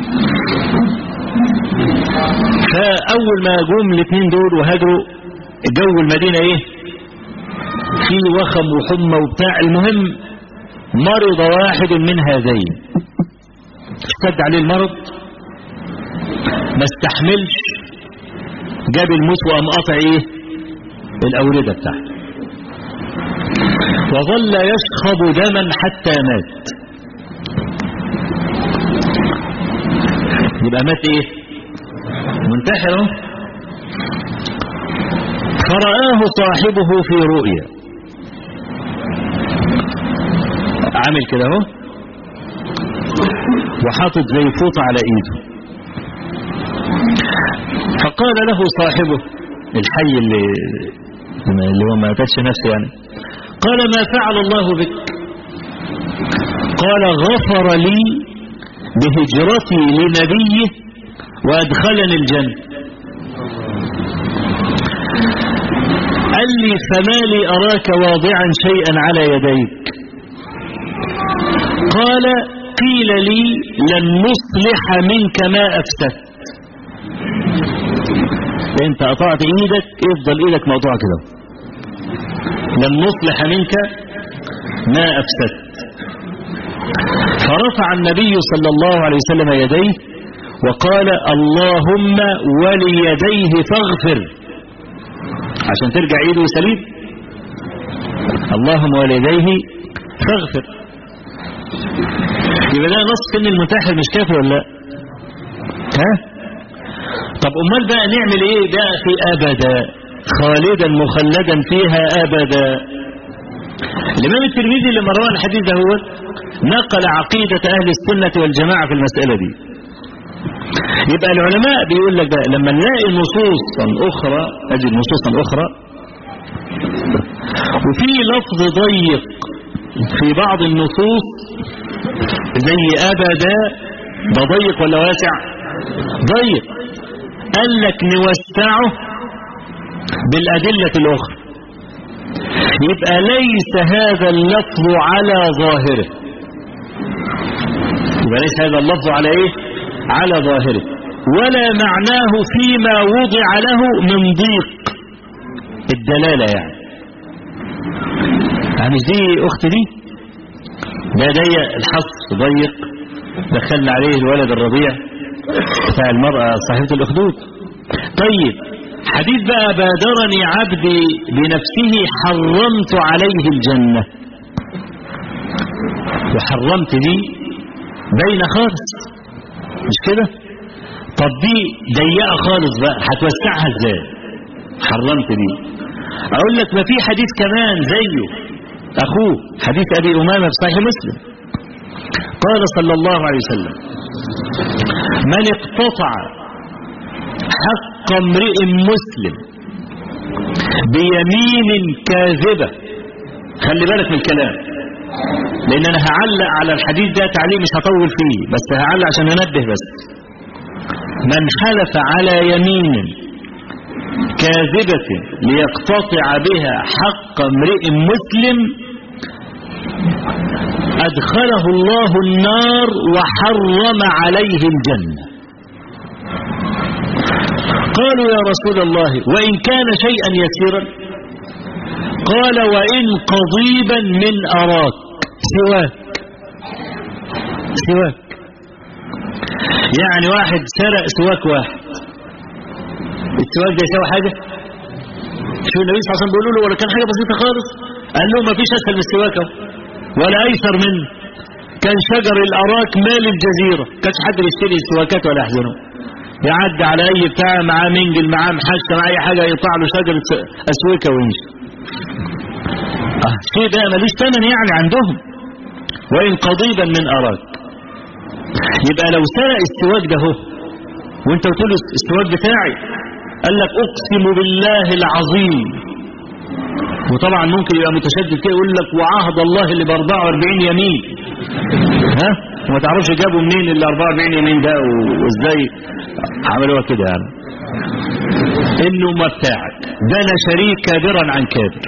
فأول ما جم الاثنين دول وهاجروا جو المدينة ايه في وخم وحمى وبتاع المهم مرض واحد من هذين اشتد عليه المرض ما استحملش جاب الموت وقام قطع ايه الاوردة بتاعته وظل يشخب دما حتى مات يبقى مات ايه منتحر فرآه صاحبه في رؤيا عامل كده اهو وحاطط زي فوطة على ايده فقال له صاحبه الحي اللي اللي هو ما قتلش نفسه يعني قال ما فعل الله بك قال غفر لي بهجرتي لنبيه وادخلني الجنة قال لي فما لي أراك واضعا شيئا على يديك قال قيل لي لن نصلح منك ما أفسدت انت قطعت ايدك افضل ايدك مقطوعة كده لن نصلح منك ما أفسدت فرفع النبي صلى الله عليه وسلم يديه وقال اللهم وليديه فاغفر عشان ترجع ايده سليم اللهم وليديه فاغفر يبقى ده نص ان المنتحر مش كافر ولا لا ها طب امال بقى نعمل ايه بقى في ابدا خالدا مخلدا فيها ابدا الامام الترمذي لما روى الحديث ده هو نقل عقيدة اهل السنة والجماعة في المسألة دي يبقى العلماء بيقول لك بقى لما نلاقي نصوصا اخرى اجد نصوصا اخرى وفي لفظ ضيق في بعض النصوص زي ابدا ده ضيق ولا واسع ضيق قال لك نوسعه بالادلة الاخرى يبقى ليس هذا اللفظ على ظاهره يبقى ليس هذا اللفظ على ايه على ظاهره ولا معناه فيما وضع له من ضيق الدلالة يعني يعني مش دي اخت دي ده ضيق الحصر ضيق دخلنا عليه الولد الرضيع بتاع المرأة صاحبة الاخدود طيب حديث بقى بادرني عبدي بنفسه حرمت عليه الجنة وحرمت دي بين خالص مش كده طب دي ضيقة خالص بقى هتوسعها ازاي حرمت دي اقول لك ما في حديث كمان زيه اخوه حديث ابي امامة في صحيح مسلم قال صلى الله عليه وسلم من اقتطع حق امرئ مسلم بيمين كاذبة خلي بالك من الكلام لان انا هعلق على الحديث ده تعليق مش هطول فيه بس هعلق عشان انبه بس من حلف على يمين كاذبة ليقتطع بها حق امرئ مسلم أدخله الله النار وحرم عليه الجنة قالوا يا رسول الله وإن كان شيئا يسيرا قال وإن قضيبا من أراك سواك سواك يعني واحد سرق سواك واحد السواك ده يساوي حاجة شو النبي صلى الله عليه وسلم بيقولوا له ولا كان حاجة بسيطة خالص قال له ما فيش أسهل من السواك ولا أيسر منه كان شجر الأراك مال الجزيرة كانش حد بيشتري السواكات ولا يحزنه يعدي على أي بتاع معاه منجل معاه محشة مع أي حاجة يقطع له شجرة أسويكة ويمشي آه شيء ده ملوش ثمن يعني عندهم وإن قضيبا من أراك يبقى لو سرق السواك ده هو وانت قلت له السواك بتاعي قال لك اقسم بالله العظيم وطبعا ممكن يبقى متشدد كده يقول لك وعهد الله اللي ب 44 يمين ها وما تعرفش جابوا منين ال 44 يمين ده وازاي عملوها كده يعني انه ما بتاعك ده انا شريك كابرا عن كابر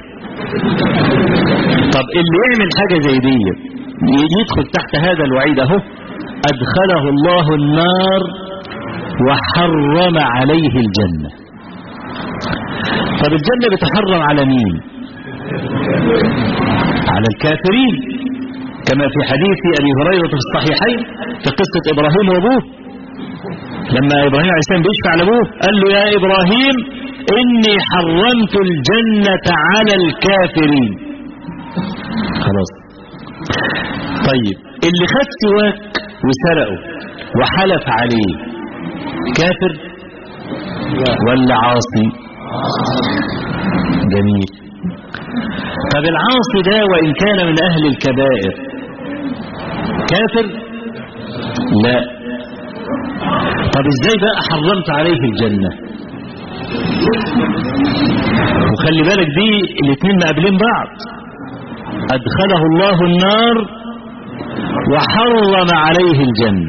طب اللي يعمل حاجة زي دي يدخل تحت هذا الوعيد اهو ادخله الله النار وحرم عليه الجنة طب الجنة بتحرم على مين على الكافرين كما في حديث أبي هريرة في الصحيحين في قصة إبراهيم وأبوه لما إبراهيم عليه السلام بيشفع لأبوه قال له يا إبراهيم إني حرمت الجنة على الكافرين خلاص طيب اللي خد سواك وسرقه وحلف عليه كافر ولا عاصي جميل طب العاصي ده وإن كان من أهل الكبائر كافر لا طب ازاي بقى حرمت عليه الجنة وخلي بالك دي الاثنين مقابلين بعض ادخله الله النار وحرم عليه الجنة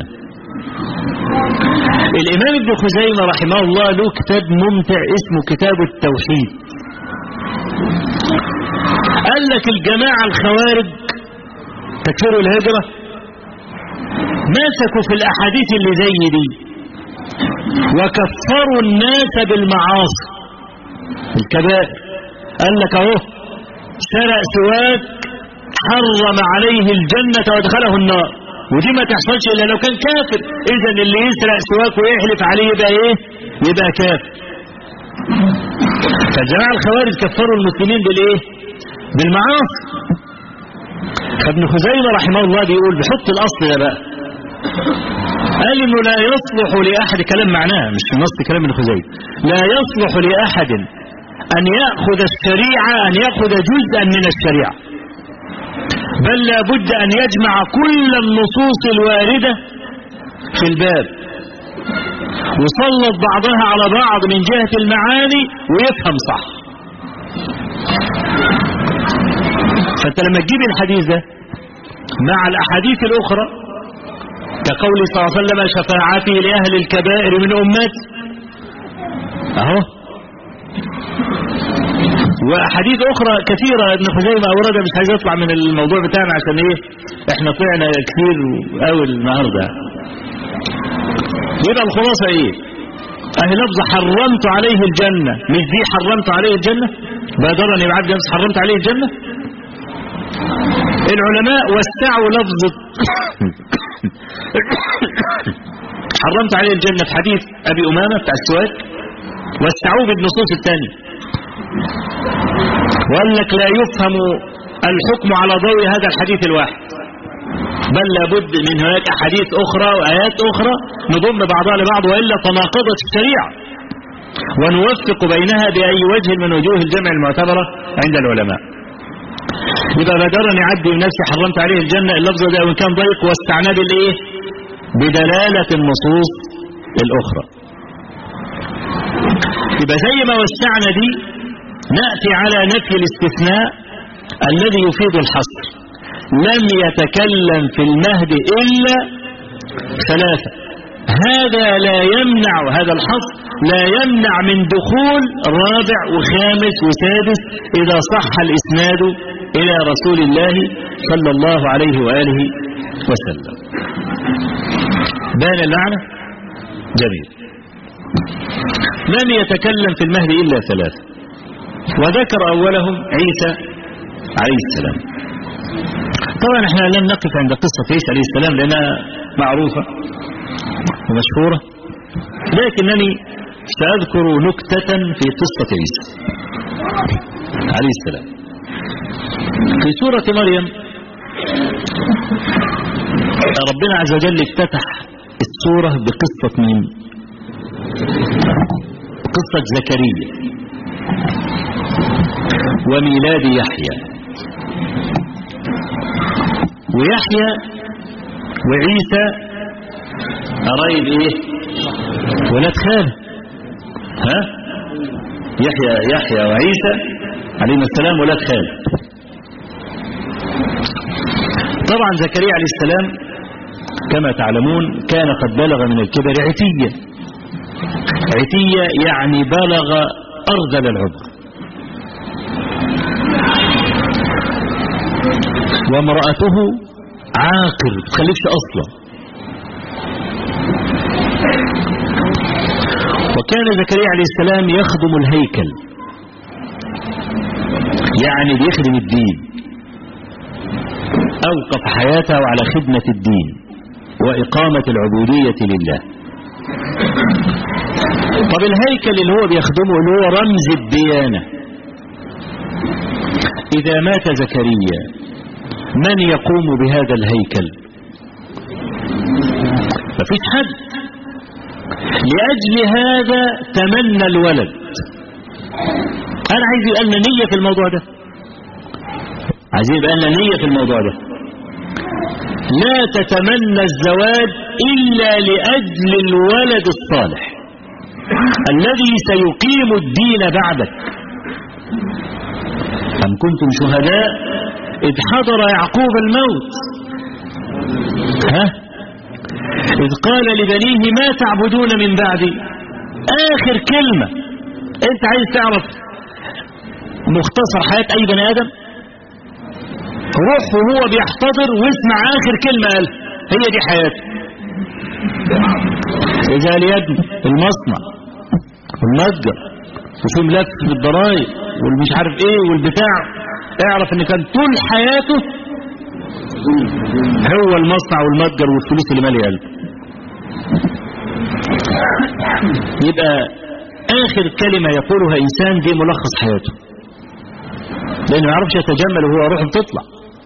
الامام ابن خزيمة رحمه الله له كتاب ممتع اسمه كتاب التوحيد قال لك الجماعة الخوارج تكفروا الهجرة مسكوا في الأحاديث اللي زي دي وكفروا الناس بالمعاصي الكبائر قال لك اهو سرق سواك حرم عليه الجنة وادخله النار ودي ما تحصلش الا لو كان كافر اذا اللي يسرق سواك ويحلف عليه يبقى ايه يبقى كافر فالجماعة الخوارج كفروا المسلمين بالايه بالمعاصي فابن خزيمة رحمه الله بيقول بحط الاصل ده بقى قال انه لا يصلح لاحد كلام معناه مش في نص كلام ابن خزيمة لا يصلح لاحد ان ياخذ الشريعه ان ياخذ جزءا من الشريعه بل لا بد ان يجمع كل النصوص الوارده في الباب ويسلط بعضها على بعض من جهه المعاني ويفهم صح فانت لما تجيب الحديث ده مع الاحاديث الاخرى كقول صلى الله عليه وسلم شفاعتي لأهل الكبائر من أمتي أهو وأحاديث أخرى كثيرة ابن خزيمة أوردها مش عايز يطلع من الموضوع بتاعنا عشان إيه إحنا طلعنا كتير قوي النهاردة يبقى الخلاصة إيه أهي لفظ حرمت عليه الجنة مش دي حرمت عليه الجنة بادرني بعد نفس حرمت عليه الجنة العلماء وسعوا لفظ حرمت عليه الجنة في حديث أبي أمامة بتاع السواك وسعوه بالنصوص الثانية وقال لك لا يفهم الحكم على ضوء هذا الحديث الواحد بل لابد من هناك أحاديث أخرى وآيات أخرى نضم بعضها لبعض وإلا تناقضت الشريعة ونوفق بينها بأي وجه من وجوه الجمع المعتبرة عند العلماء يبقى بدرني عدي بنفسي حرمت عليه الجنة اللفظ ده وإن كان ضيق واستعناه بالإيه بدلالة النصوص الأخرى يبقى زي ما وسعنا دي نأتي على نفي الاستثناء الذي يفيد الحصر لم يتكلم في المهد إلا ثلاثة هذا لا يمنع هذا الحصر لا يمنع من دخول رابع وخامس وسادس إذا صح الإسناد إلى رسول الله صلى الله عليه وآله وسلم بان المعنى جميل لم يتكلم في المهد إلا ثلاثة وذكر أولهم عيسى عليه السلام طبعا احنا لم نقف عند قصة عيسى عليه السلام لأنها معروفة ومشهورة لكنني سأذكر نكتة في قصة عيسى عليه السلام في سورة مريم ربنا عز وجل افتتح السورة بقصة مين قصة زكريا وميلاد يحيى ويحيى وعيسى قرايب ايه ولاد خاله ها يحيى يحيى وعيسى عليهما السلام ولاد خاله طبعا زكريا عليه السلام كما تعلمون كان قد بلغ من الكبر عتية عتية يعني بلغ أرذل العمر وامرأته عاقر تخلفش أصلا وكان زكريا عليه السلام يخدم الهيكل يعني بيخدم الدين أوقف حياته على خدمة الدين وإقامة العبودية لله طب الهيكل اللي هو بيخدمه اللي هو رمز الديانة إذا مات زكريا من يقوم بهذا الهيكل مفيش حد لأجل هذا تمنى الولد أنا عايز يبقى لنا نية في الموضوع ده عايز يبقى لنا نية في الموضوع ده لا تتمنى الزواج إلا لأجل الولد الصالح الذي سيقيم الدين بعدك أم كنتم شهداء إذ حضر يعقوب الموت ها إذ قال لبنيه ما تعبدون من بعدي آخر كلمة أنت عايز تعرف مختصر حياة أي بني آدم روح وهو بيحتضر واسمع آخر كلمة قال هي دي حياته إذا اليد المصنع والمتجر وفي ملف بالضرايب والمش عارف ايه والبتاع اعرف ان كان طول حياته هو المصنع والمتجر والفلوس اللي مالي قلبه يبقى اخر كلمة يقولها انسان دي ملخص حياته لانه ما يعرفش يتجمل وهو روح بتطلع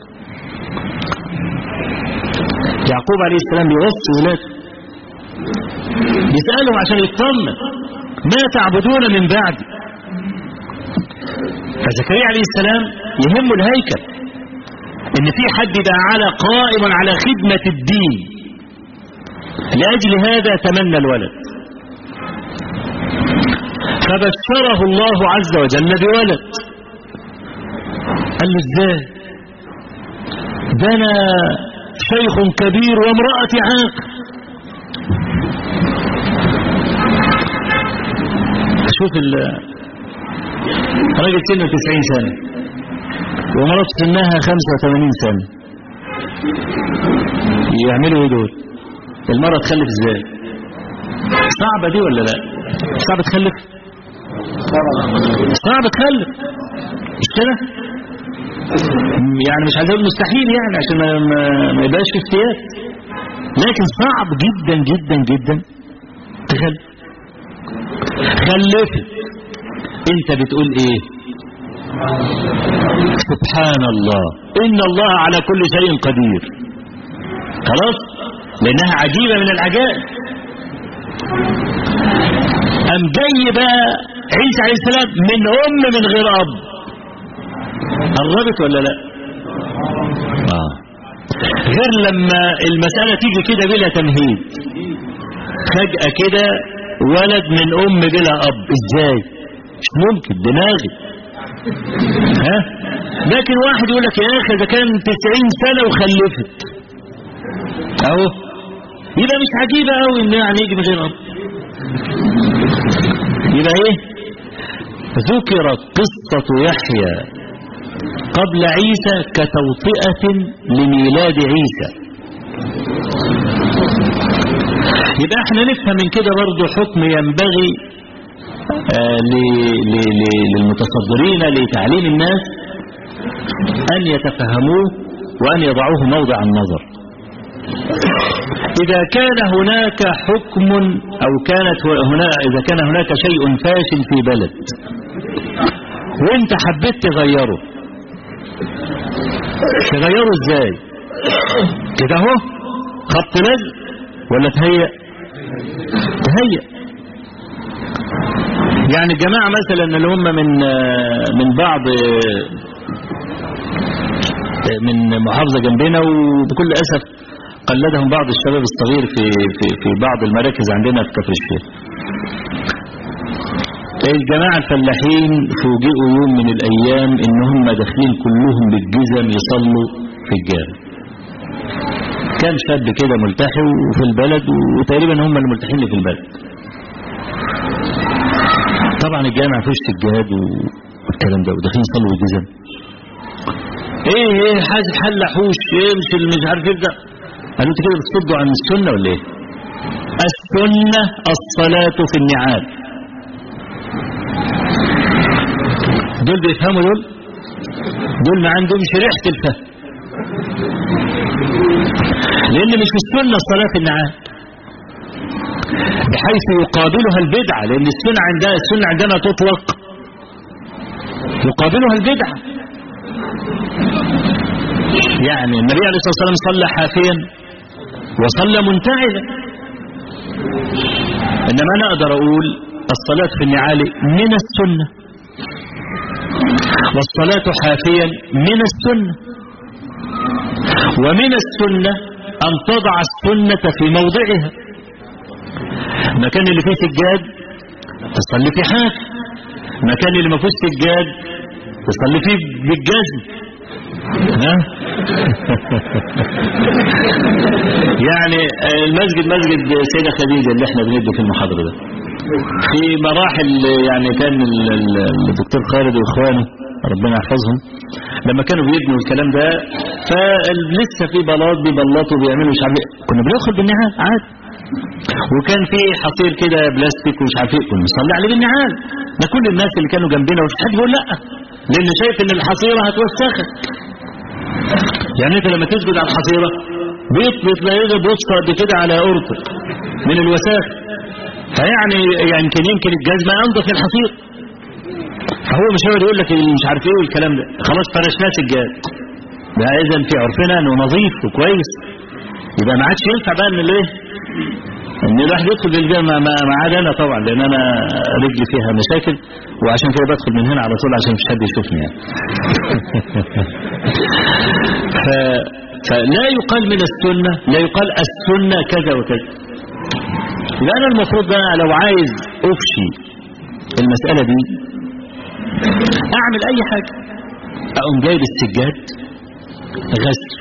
يعقوب عليه السلام بيوصي ولاده بيسألهم عشان يطمن ما تعبدون من بعدي فزكريا عليه السلام يهمه الهيكل ان في حد ده على قائم على خدمة الدين لأجل هذا تمنى الولد فبشره الله عز وجل بولد قال له ازاي ده انا شيخ كبير وامرأة عاقل شوف راجل سنه 90 سنة ومراته سنها 85 سنة يعملوا ايه دول المرأة تخلف ازاي صعبة دي ولا لا صعب تخلف صعب تخلف مش كده يعني مش عايز اقول مستحيل يعني عشان ما, ما, ما يبقاش في افتيات لكن صعب جدا جدا جدا تخلف خلفت انت بتقول ايه سبحان الله ان الله على كل شيء قدير خلاص لانها عجيبة من العجائب ام جاي بقى عيسى عليه السلام من ام من غير اب قربت ولا لا آه. غير لما المسألة تيجي كده بلا تمهيد فجأة كده ولد من ام بلا اب ازاي مش ممكن دماغي ها لكن واحد يقول لك يا اخي ده كان 90 سنة وخلفت اهو يبقى مش عجيبة قوي انه يعني يجي من غير اب يبقى ايه ذكرت قصة يحيى قبل عيسى كتوطئة لميلاد عيسى يبقى احنا نفهم من كده برضه حكم ينبغي آه للمتصدرين لتعليم الناس أن يتفهموه وأن يضعوه موضع النظر إذا كان هناك حكم أو كانت هنا إذا كان هناك شيء فاشل في بلد وانت حبيت تغيره تغيره ازاي كده اهو خط لزق ولا تهيأ تهيأ يعني الجماعة مثلا اللي هم من من بعض من محافظة جنبنا وبكل أسف قلدهم بعض الشباب الصغير في في في بعض المراكز عندنا في كفر الشيخ الجماعة الفلاحين فوجئوا يوم من الأيام إن هم داخلين كلهم بالجزم يصلوا في الجامع كان شاب كده ملتحي في البلد وتقريبا هم الملتحين اللي في البلد طبعا الجامع فيش سجاد والكلام ده وداخلين يصلوا بالجزم ايه ايه حاسب حل حوش ايه مش مش عارف ايه ده قالوا انتوا كده بتصدوا عن السنه ولا ايه السنه الصلاه في النعال دول بيفهموا دول دول ما عندهمش ريحه الفهم لان مش السنه الصلاه في النعال بحيث يقابلها البدعه لان السنه عندها السنه عندنا تطلق يقابلها البدعه يعني النبي عليه الصلاه والسلام صلى حافيا وصلى منتعلا انما انا اقدر اقول الصلاه في النعال من السنه والصلاة حافيا من السنة ومن السنة أن تضع السنة في موضعها المكان اللي فيه سجاد تصلي فيه حاف المكان اللي ما فيهوش سجاد تصلي فيه بالجزم ها يعني المسجد مسجد سيدة خديجة اللي احنا بندي في المحاضرة ده في مراحل يعني كان الدكتور خالد واخوانه ربنا يحفظهم لما كانوا بيبنوا الكلام ده فلسه في بلاط بيبلطوا بيعملوا مش عارف كنا بندخل بالنعال عادي وكان في حصير كده بلاستيك ومش عارف ايه كنا بنصلي عليه بالنعال ده كل الناس اللي كانوا جنبنا ومش حد بيقول لا لان شايف ان الحصيره هتوسخك يعني انت لما تسجد على الحصيره بيطلع تلاقيه بوسطه قد كده على قرطه من الوساخ فيعني يمكن يمكن الجزمه انضف من الحصير فهو مش هيقعد يقول لك مش عارف ايه والكلام ده خلاص فرشناه سجاد ده اذا في عرفنا انه نظيف وكويس يبقى ما عادش ينفع بقى ان الايه ان الواحد يدخل بالجامعة ما عدا انا طبعا لان انا رجلي فيها مشاكل وعشان كده بدخل من هنا على طول عشان مش حد يشوفني يعني ف... فلا يقال من السنة لا يقال السنة كذا وكذا يبقى انا المفروض بقى لو عايز افشي المسألة دي اعمل اي حاجة اقوم جايب السجاد غسل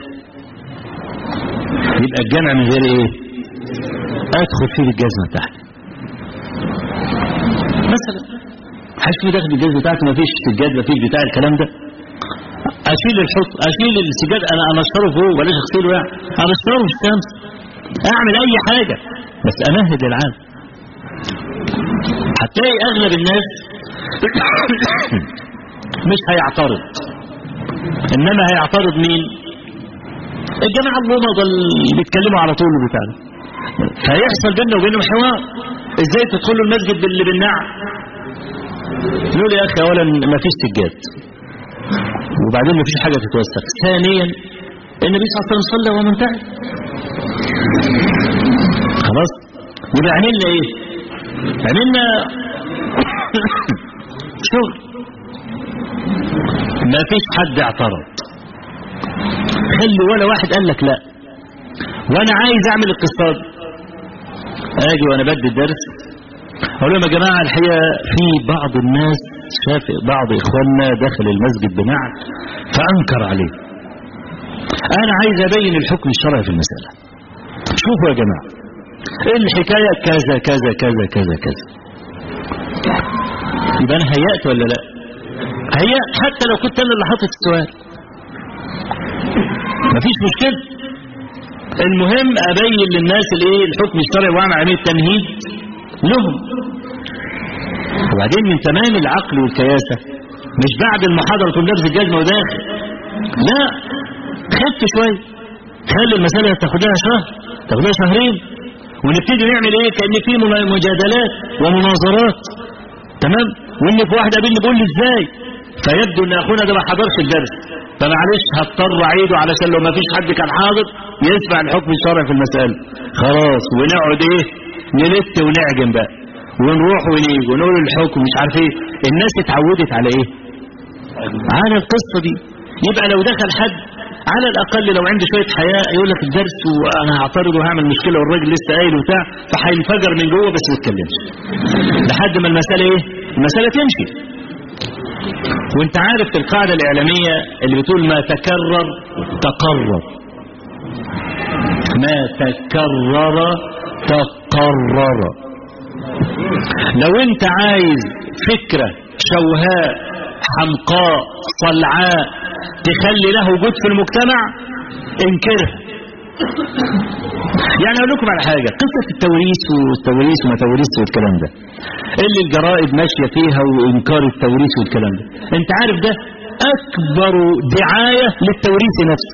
يبقى الجامع من غير ايه ادخل فيه بالجزمه تحت مثلا هشوف داخل الجزمه بتاعتي ما فيش سجاد ما فيش بتاع الكلام ده اشيل الحط اشيل السجاد انا انا اشتره فوق بلاش اغسله يعني انا اشتره في الشمس اعمل اي حاجه بس امهد العالم هتلاقي اغلب الناس مش هيعترض انما هيعترض مين الجماعه اللمضه اللي بيتكلموا على طول بتاع فيحصل بيننا وبينهم حوار ازاي تدخلوا المسجد باللي بالنعم نقول يا اخي اولا ما فيش سجاد وبعدين ما فيش حاجه تتوسخ ثانيا النبي صلى الله عليه وسلم صلى وهو منتهي خلاص يبقى عملنا ايه عملنا شغل ما فيش حد اعترض خلي ولا واحد قال لك لا وانا عايز اعمل اقتصاد اجي وانا بدي الدرس اقول لهم يا جماعه الحقيقه في بعض الناس شاف بعض اخواننا دخل المسجد بنعل فانكر عليه انا عايز ابين الحكم الشرعي في المساله شوفوا يا جماعه الحكايه كذا كذا كذا كذا كذا يبقى انا هيأت ولا لا هيأت حتى لو كنت انا اللي حاطط السؤال مفيش مشكله المهم ابين للناس الايه الحكم الشرعي واعمل عمليه تمهيد لهم وبعدين من تمام العقل والكياسه مش بعد المحاضره تقوم لابس الجزمه وداخل لا خف شويه خلي المساله تاخدها شهر تاخدها شهرين ونبتدي نعمل ايه كان في مجادلات ومناظرات تمام وان في واحد قابلني بيقول لي ازاي فيبدو ان اخونا ده ما حضرش الدرس فمعلش هضطر اعيده علشان لو ما فيش حد كان حاضر يسمع الحكم الشرعي في المسألة خلاص ونقعد ايه نلت ونعجن بقى ونروح ونيجي ونقول الحكم مش عارف ايه الناس اتعودت على ايه على القصة دي يبقى لو دخل حد على الاقل لو عنده شوية حياء يقول لك الدرس وانا هعترض وهعمل مشكلة والراجل لسه قايل وبتاع فهينفجر من جوه بس ما يتكلمش لحد ما المسألة ايه المسألة تمشي وانت عارف القاعدة الاعلامية اللي بتقول ما تكرر تقرر ما تكرر تقرر لو انت عايز فكرة شوهاء حمقاء صلعاء تخلي له وجود في المجتمع انكرها يعني اقول لكم على حاجة قصة التوريث والتوريث وما توريث والكلام ده اللي الجرائد ماشية فيها وانكار التوريث والكلام ده انت عارف ده اكبر دعاية للتوريث نفسه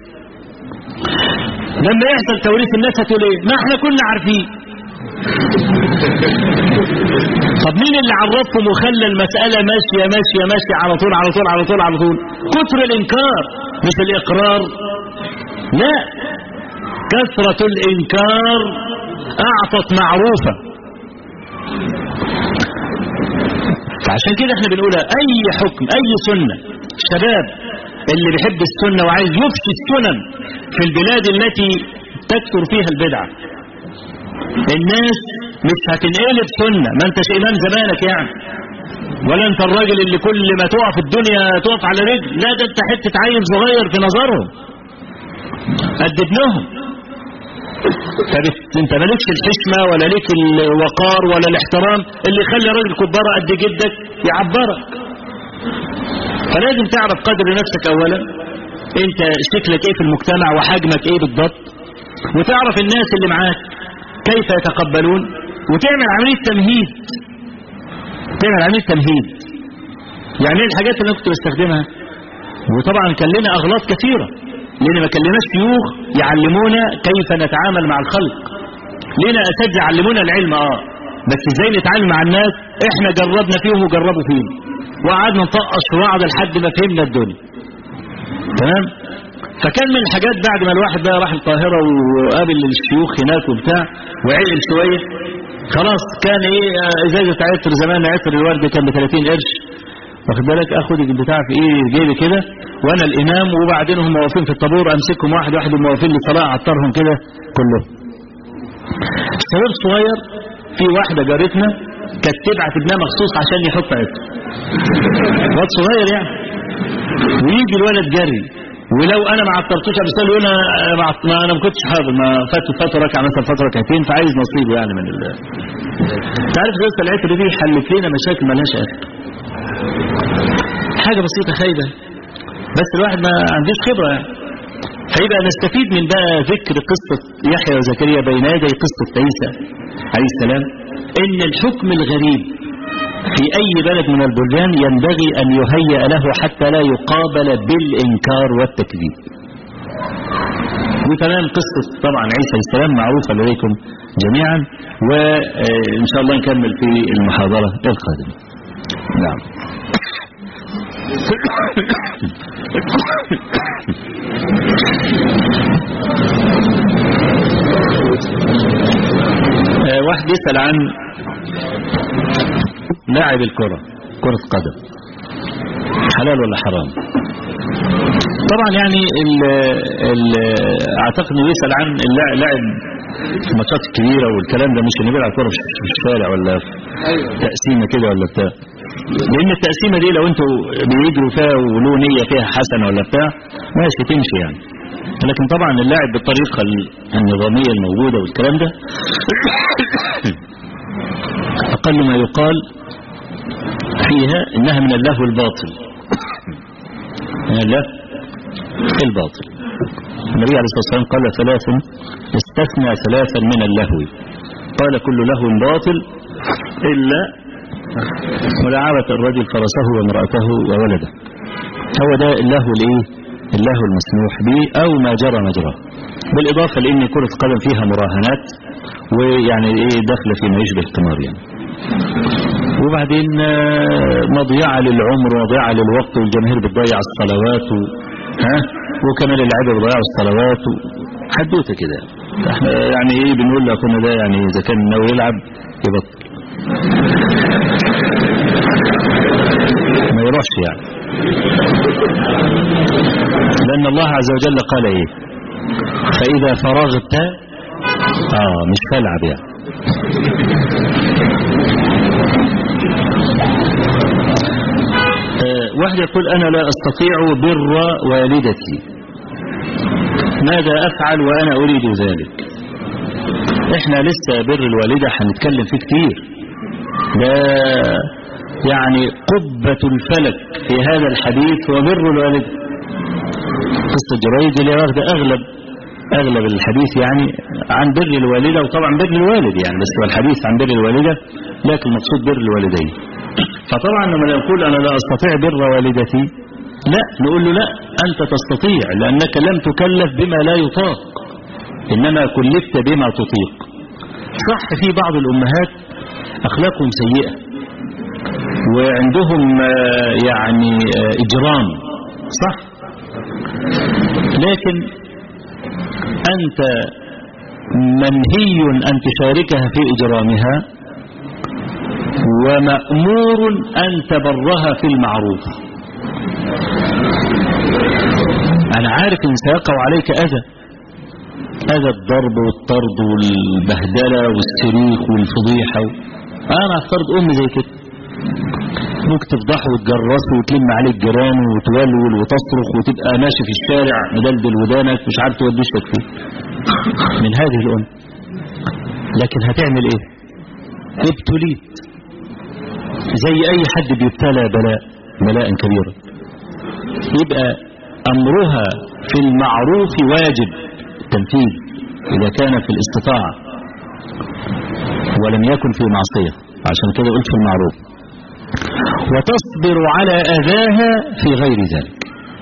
لما يحصل توريث الناس هتقول ايه ما احنا كنا عارفين طب مين اللي عرفكم وخلى المسألة ماشية ماشية ماشية على طول على طول على طول على طول كثر الإنكار مش الإقرار لا كثرة الإنكار أعطت معروفة فعشان كده احنا بنقول أي حكم أي سنة شباب اللي بيحب السنة وعايز يفشي السنن في البلاد التي تكثر فيها البدعة الناس مش هتنقلب سنة ما انتش إمام زمانك يعني ولا انت الراجل اللي كل ما تقف الدنيا تقف على رجل لا ده انت حتة عيل صغير في نظرهم قد ابنهم فانت مالكش الحشمة ولا ليك الوقار ولا الاحترام اللي يخلي راجل كبارة قد جدك يعبرك فلازم تعرف قدر نفسك اولا انت شكلك ايه في المجتمع وحجمك ايه بالضبط وتعرف الناس اللي معاك كيف يتقبلون وتعمل عملية تمهيد تعمل عملية تمهيد يعني ايه الحاجات اللي انا كنت بستخدمها وطبعا كان لنا اغلاط كثيرة لان ما كلمناش شيوخ يعلمونا كيف نتعامل مع الخلق لنا اساتذه يعلمونا العلم اه بس ازاي نتعامل مع الناس احنا جربنا فيهم وجربوا فيهم وقعدنا نطقش في بعض لحد ما فهمنا الدنيا تمام فكان من الحاجات بعد ما الواحد بقى راح القاهرة وقابل الشيوخ هناك وبتاع وعلم شوية خلاص كان ايه ازازة عطر زمان عطر الورد كان ب 30 قرش واخد بالك اخد البتاع في ايه جيبي كده وانا الامام وبعدين هم واقفين في الطابور امسكهم واحد واحد هم واقفين للصلاه اعطرهم كده كلهم شباب صغير في واحده جارتنا كانت تبعت ابنها مخصوص عشان يحط عطر واد صغير يعني ويجي الولد جري ولو انا ما عطرتوش ابسال انا ما انا ما كنتش حاضر ما فات فات ركعه مثلا فات ركعتين فعايز نصيبه يعني من ال انت عارف قصه العطر دي حلت لنا مشاكل مالهاش اخر حاجه بسيطه خايبه بس الواحد ما عندوش خبره يعني فيبقى نستفيد من بقى ذكر قصه يحيى وزكريا بين يدي قصه عيسى عليه السلام ان الحكم الغريب في أي بلد من البلدان ينبغي أن يهيأ له حتى لا يقابل بالإنكار والتكذيب وتمام قصة طبعا عيسى عليه السلام معروفة لديكم جميعا وإن شاء الله نكمل في المحاضرة القادمة نعم واحد يسأل عن لاعب الكرة كرة قدم حلال ولا حرام طبعا يعني ال ال اعتقد انه يسأل عن اللاعب الماتشات الكبيرة والكلام ده مش اللي بيلعب كرة في الشارع ولا في تقسيمة كده ولا بتاع لان التقسيمة دي لو انتوا بيجروا فيها وله نية فيها حسنة ولا بتاع ماشي تمشي يعني لكن طبعا اللاعب بالطريقة النظامية الموجودة والكلام ده أقل ما يقال فيها إنها من اللهو الباطل من اللهو الباطل النبي عليه الصلاة والسلام قال ثلاث استثنى ثلاثا من اللهو قال كل لهو باطل إلا ملاعبة الرجل فرسه وامرأته وولده هو ده اللهو الايه اللهو المسموح به أو ما جرى مجراه بالإضافة لأن كرة القدم فيها مراهنات ويعني ايه داخله فيما يشبه القمار يعني وبعدين مضيعة للعمر ومضيعة للوقت والجماهير بتضيع الصلوات و... ها وكمان اللعيبه بيضيعوا الصلوات حدوته كده احنا يعني ايه بنقول لاخونا ده يعني اذا كان ناوي يلعب يبطل ما يروحش يعني لان الله عز وجل قال ايه فاذا فرغت اه مش تلعب يعني آه واحد يقول أنا لا أستطيع بر والدتي ماذا أفعل وأنا أريد ذلك إحنا لسه بر الوالدة هنتكلم فيه كتير ده يعني قبة الفلك في هذا الحديث وبر الوالدة قصة جريد اللي واخدة أغلب أغلب الحديث يعني عن بر الوالدة وطبعا بر الوالد يعني بس هو الحديث عن بر الوالدة لكن المقصود بر الوالدين فطبعا لما نقول أنا لا أستطيع بر والدتي لا نقول له لا أنت تستطيع لأنك لم تكلف بما لا يطاق إنما كلفت بما تطيق صح في بعض الأمهات أخلاقهم سيئة وعندهم يعني إجرام صح لكن أنت منهي أن تشاركها في إجرامها ومأمور أن تبرها في المعروف أنا عارف إن سيقع عليك أذى هذا الضرب والطرد والبهدلة والسريخ والفضيحة و... أنا أفترض أم زي كده ممكن تفضحه وتجرسه وتلم عليه الجيران وتولول وتصرخ وتبقى ماشي في الشارع مدلدل ودانك مش عارف تودي وشك فيه من هذه الأم لكن هتعمل ايه ابتليت زي اي حد بيبتلى بلاء بلاء كبيرا يبقى امرها في المعروف واجب التنفيذ اذا كان في الاستطاعة ولم يكن في معصية عشان كده قلت في المعروف وتصبر على اذاها في غير ذلك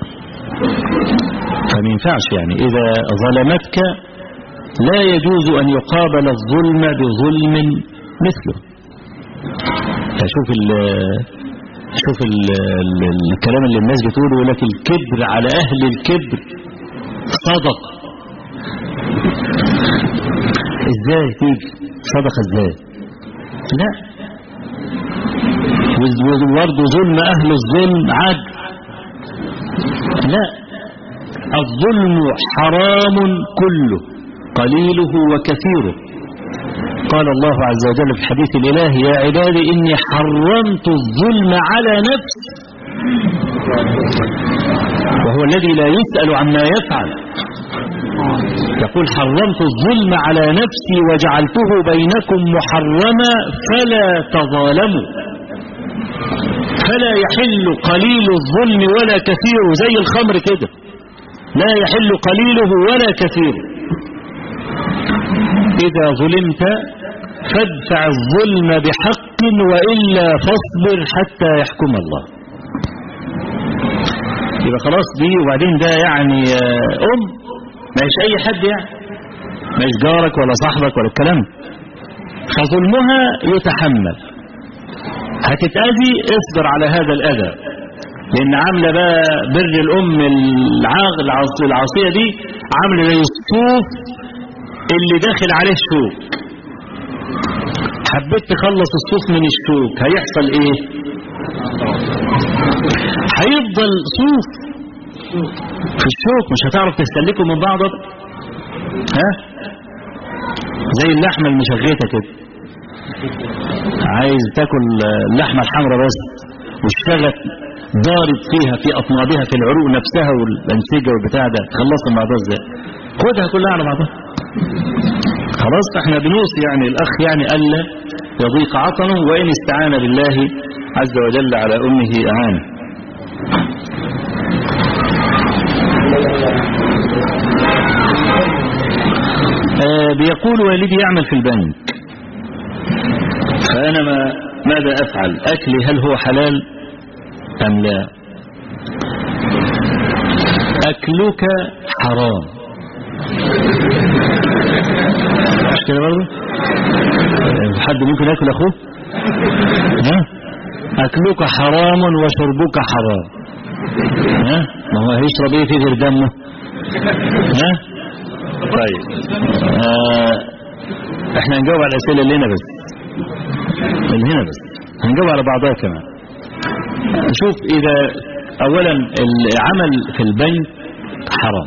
فما ينفعش يعني اذا ظلمتك لا يجوز أن يقابل الظلم بظلم مثله فشوف ال شوف ال ال الكلام اللي الناس بتقوله يقول لك الكبر على أهل الكبر صدق ازاي تيجي صدق ازاي لا وبرضه ظلم أهل الظلم عدل لا الظلم حرام كله قليله وكثيره قال الله عز وجل في حديث الإله يا عبادي إني حرمت الظلم على نفسي وهو الذي لا يسأل عما يفعل يقول حرمت الظلم على نفسي وجعلته بينكم محرما فلا تظالموا فلا يحل قليل الظلم ولا كثيره زي الخمر كده لا يحل قليله ولا كثيره إذا ظلمت فادفع الظلم بحق وإلا فاصبر حتى يحكم الله يبقى خلاص دي وبعدين ده يعني أم مش أي حد يعني مش جارك ولا صاحبك ولا الكلام فظلمها يتحمل هتتأذي اصبر على هذا الأذى لأن عاملة بقى بر الأم العاغ العاصية دي عاملة زي الصوف اللي داخل عليه شوك حبيت تخلص الصوف من الشوك هيحصل ايه هيفضل صوف في الشوك مش هتعرف تستلكه من بعضه ها زي اللحمة المشغيتة كده عايز تاكل اللحمة الحمراء بس والشغف ضارب فيها في أطنابها في العروق نفسها والأنسجة والبتاع ده تخلصها من بعضها ازاي خدها كلها على بعضها خلاص احنا بنوصي يعني الأخ يعني ألا يضيق عطنه وإن استعان بالله عز وجل على أمه أعانه آه بيقول والدي يعمل في البنك فأنا ما ماذا أفعل أكلي هل هو حلال أم لا أكلك حرام مش كده برضه حد ممكن يأكل أخوه ها أكلك حرام وشربك حرام ها ما هو هيشرب ايه في غير دمه ها طيب آه احنا هنجاوب على الأسئلة اللي هنا بس اللي هنا بس هنجاوب على بعضها كمان شوف إذا أولا العمل في البنك حرام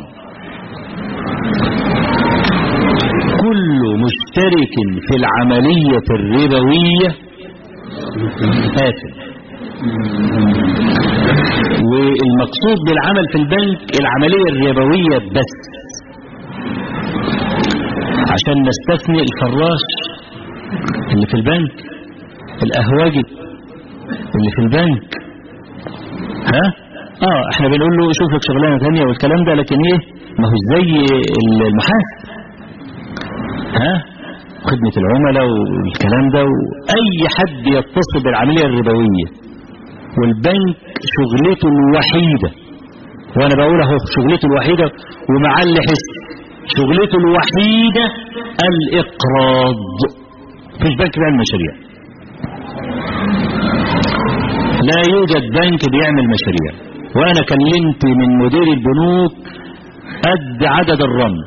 كل مشترك في العملية الربوية آثم والمقصود بالعمل في البنك العملية الربوية بس عشان نستثني الفراش اللي في البنك الأهواجي اللي في البنك ها اه احنا بنقول له شوف لك شغلانه ثانيه والكلام ده لكن ايه ما هو زي المحاسب ها خدمة العملاء والكلام ده واي حد يتصل بالعملية الربوية والبنك شغلته الوحيدة وانا بقول اهو شغلته الوحيدة ومعلي حس شغلته الوحيدة الاقراض فيش بنك بيعمل مشاريع لا يوجد بنك بيعمل مشاريع وانا كلمت من مدير البنوك قد عدد الرمل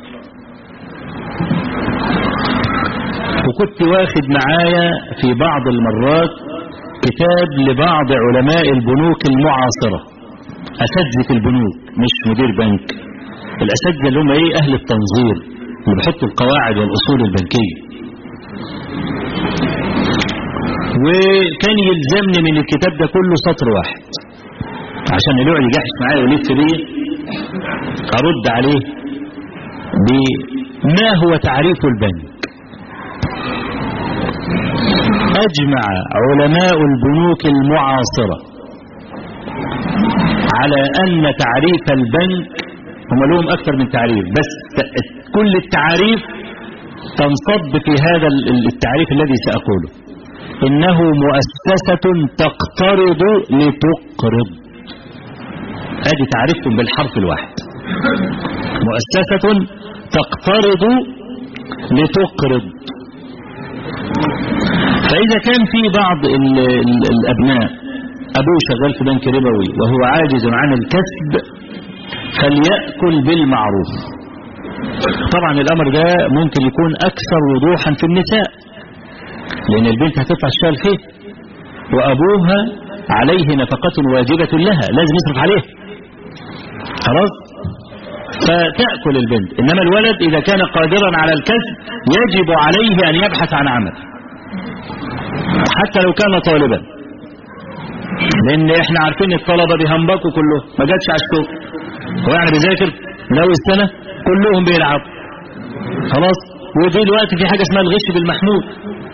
وكنت واخد معايا في بعض المرات كتاب لبعض علماء البنوك المعاصرة أساتذة البنوك مش مدير بنك الأساتذة اللي هم ايه أهل التنظير اللي بيحط القواعد والأصول البنكية وكان يلزمني من الكتاب ده كله سطر واحد عشان اللي يقعد يجحش معايا ويلف بيه أرد عليه بما هو تعريف البنك أجمع علماء البنوك المعاصرة على أن تعريف البنك هم لهم أكثر من تعريف بس كل التعاريف تنصب في هذا التعريف الذي سأقوله إنه مؤسسة تقترض لتقرض ادي تعريفكم بالحرف الواحد مؤسسة تقترض لتقرض فإذا كان في بعض ال ال الأبناء أبوه شغال في بنك ربوي وهو عاجز عن الكسب فليأكل بالمعروف طبعا الأمر ده ممكن يكون أكثر وضوحا في النساء لأن البنت هتطلع تشتغل فيه وأبوها عليه نفقة واجبة لها لازم يصرف عليها خلاص فتأكل البنت إنما الولد إذا كان قادرا على الكسب يجب عليه أن يبحث عن عمل حتى لو كان طالبا لأن إحنا عارفين الطلبة بيهنبكوا كلهم ما جاتش على الشغل هو يعني بيذاكر من أول السنة كلهم بيلعبوا خلاص ودلوقتي في حاجة اسمها الغش بالمحمود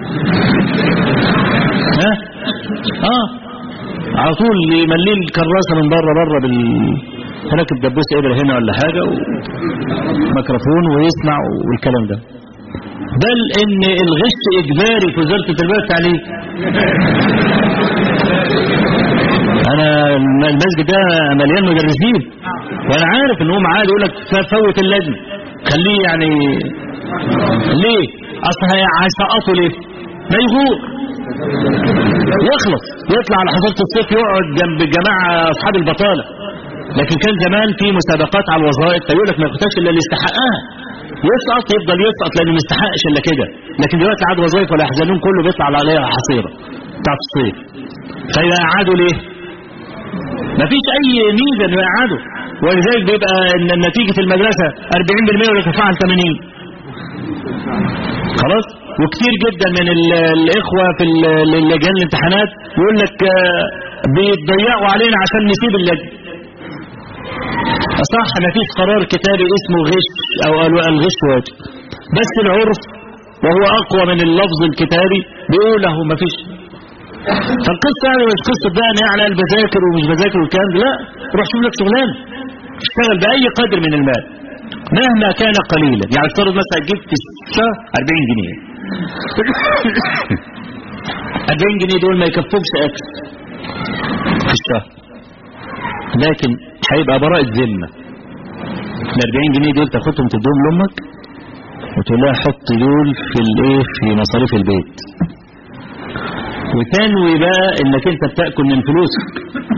ها اه على طول يمليه الكراسة من بره بره بال هناك الدبوس ابره هنا ولا حاجة وميكروفون ويسمع والكلام ده بل ان الغش اجباري في وزارة التربية والتعليم انا المسجد ده مليان مدرسين وانا عارف ان هو معاه يقول لك فوت اللجنة خليه يعني ليه اصل هيسقطوا ليه ما يغور يخلص يطلع على حصيلة الصيف يقعد جنب جماعة اصحاب البطالة لكن كان زمان في مسابقات على الوظائف فيقول لك ما ياخدهاش الا اللي يستحقها يسقط يفضل يسقط لانه ما يستحقش الا كده لكن دلوقتي عاد وظائف ولا يحزنون كله بيطلع عليها حصيره بتاعت الصيف فاذا قعدوا ليه؟ ما فيش اي ميزه انه يقعدوا ولذلك بيبقى ان النتيجه في المدرسه 40% ولا تفاعل 80 خلاص وكتير جدا من الاخوه في لجان الامتحانات يقول لك بيتضيقوا علينا عشان نسيب اللجنه صح ما فيش قرار كتابي اسمه غش او الغش واجب بس العرف وهو اقوى من اللفظ الكتابي بيقول له ما فيش فالقصة يعني مش قصة بقى انا يعني بذاكر ومش بذاكر والكلام ده لا روح شوف لك شغلانة اشتغل بأي قدر من المال مهما كان قليلا يعني افترض مثلا تجيب في الشهر 40 جنيه 40 جنيه دول ما يكفوكش اكل في الشهر لكن هيبقى براءة ذمة ال 40 جنيه دول تاخدهم تدوهم لامك وتقول لها حط دول في الايه في مصاريف البيت وتنوي بقى انك انت بتاكل من فلوسك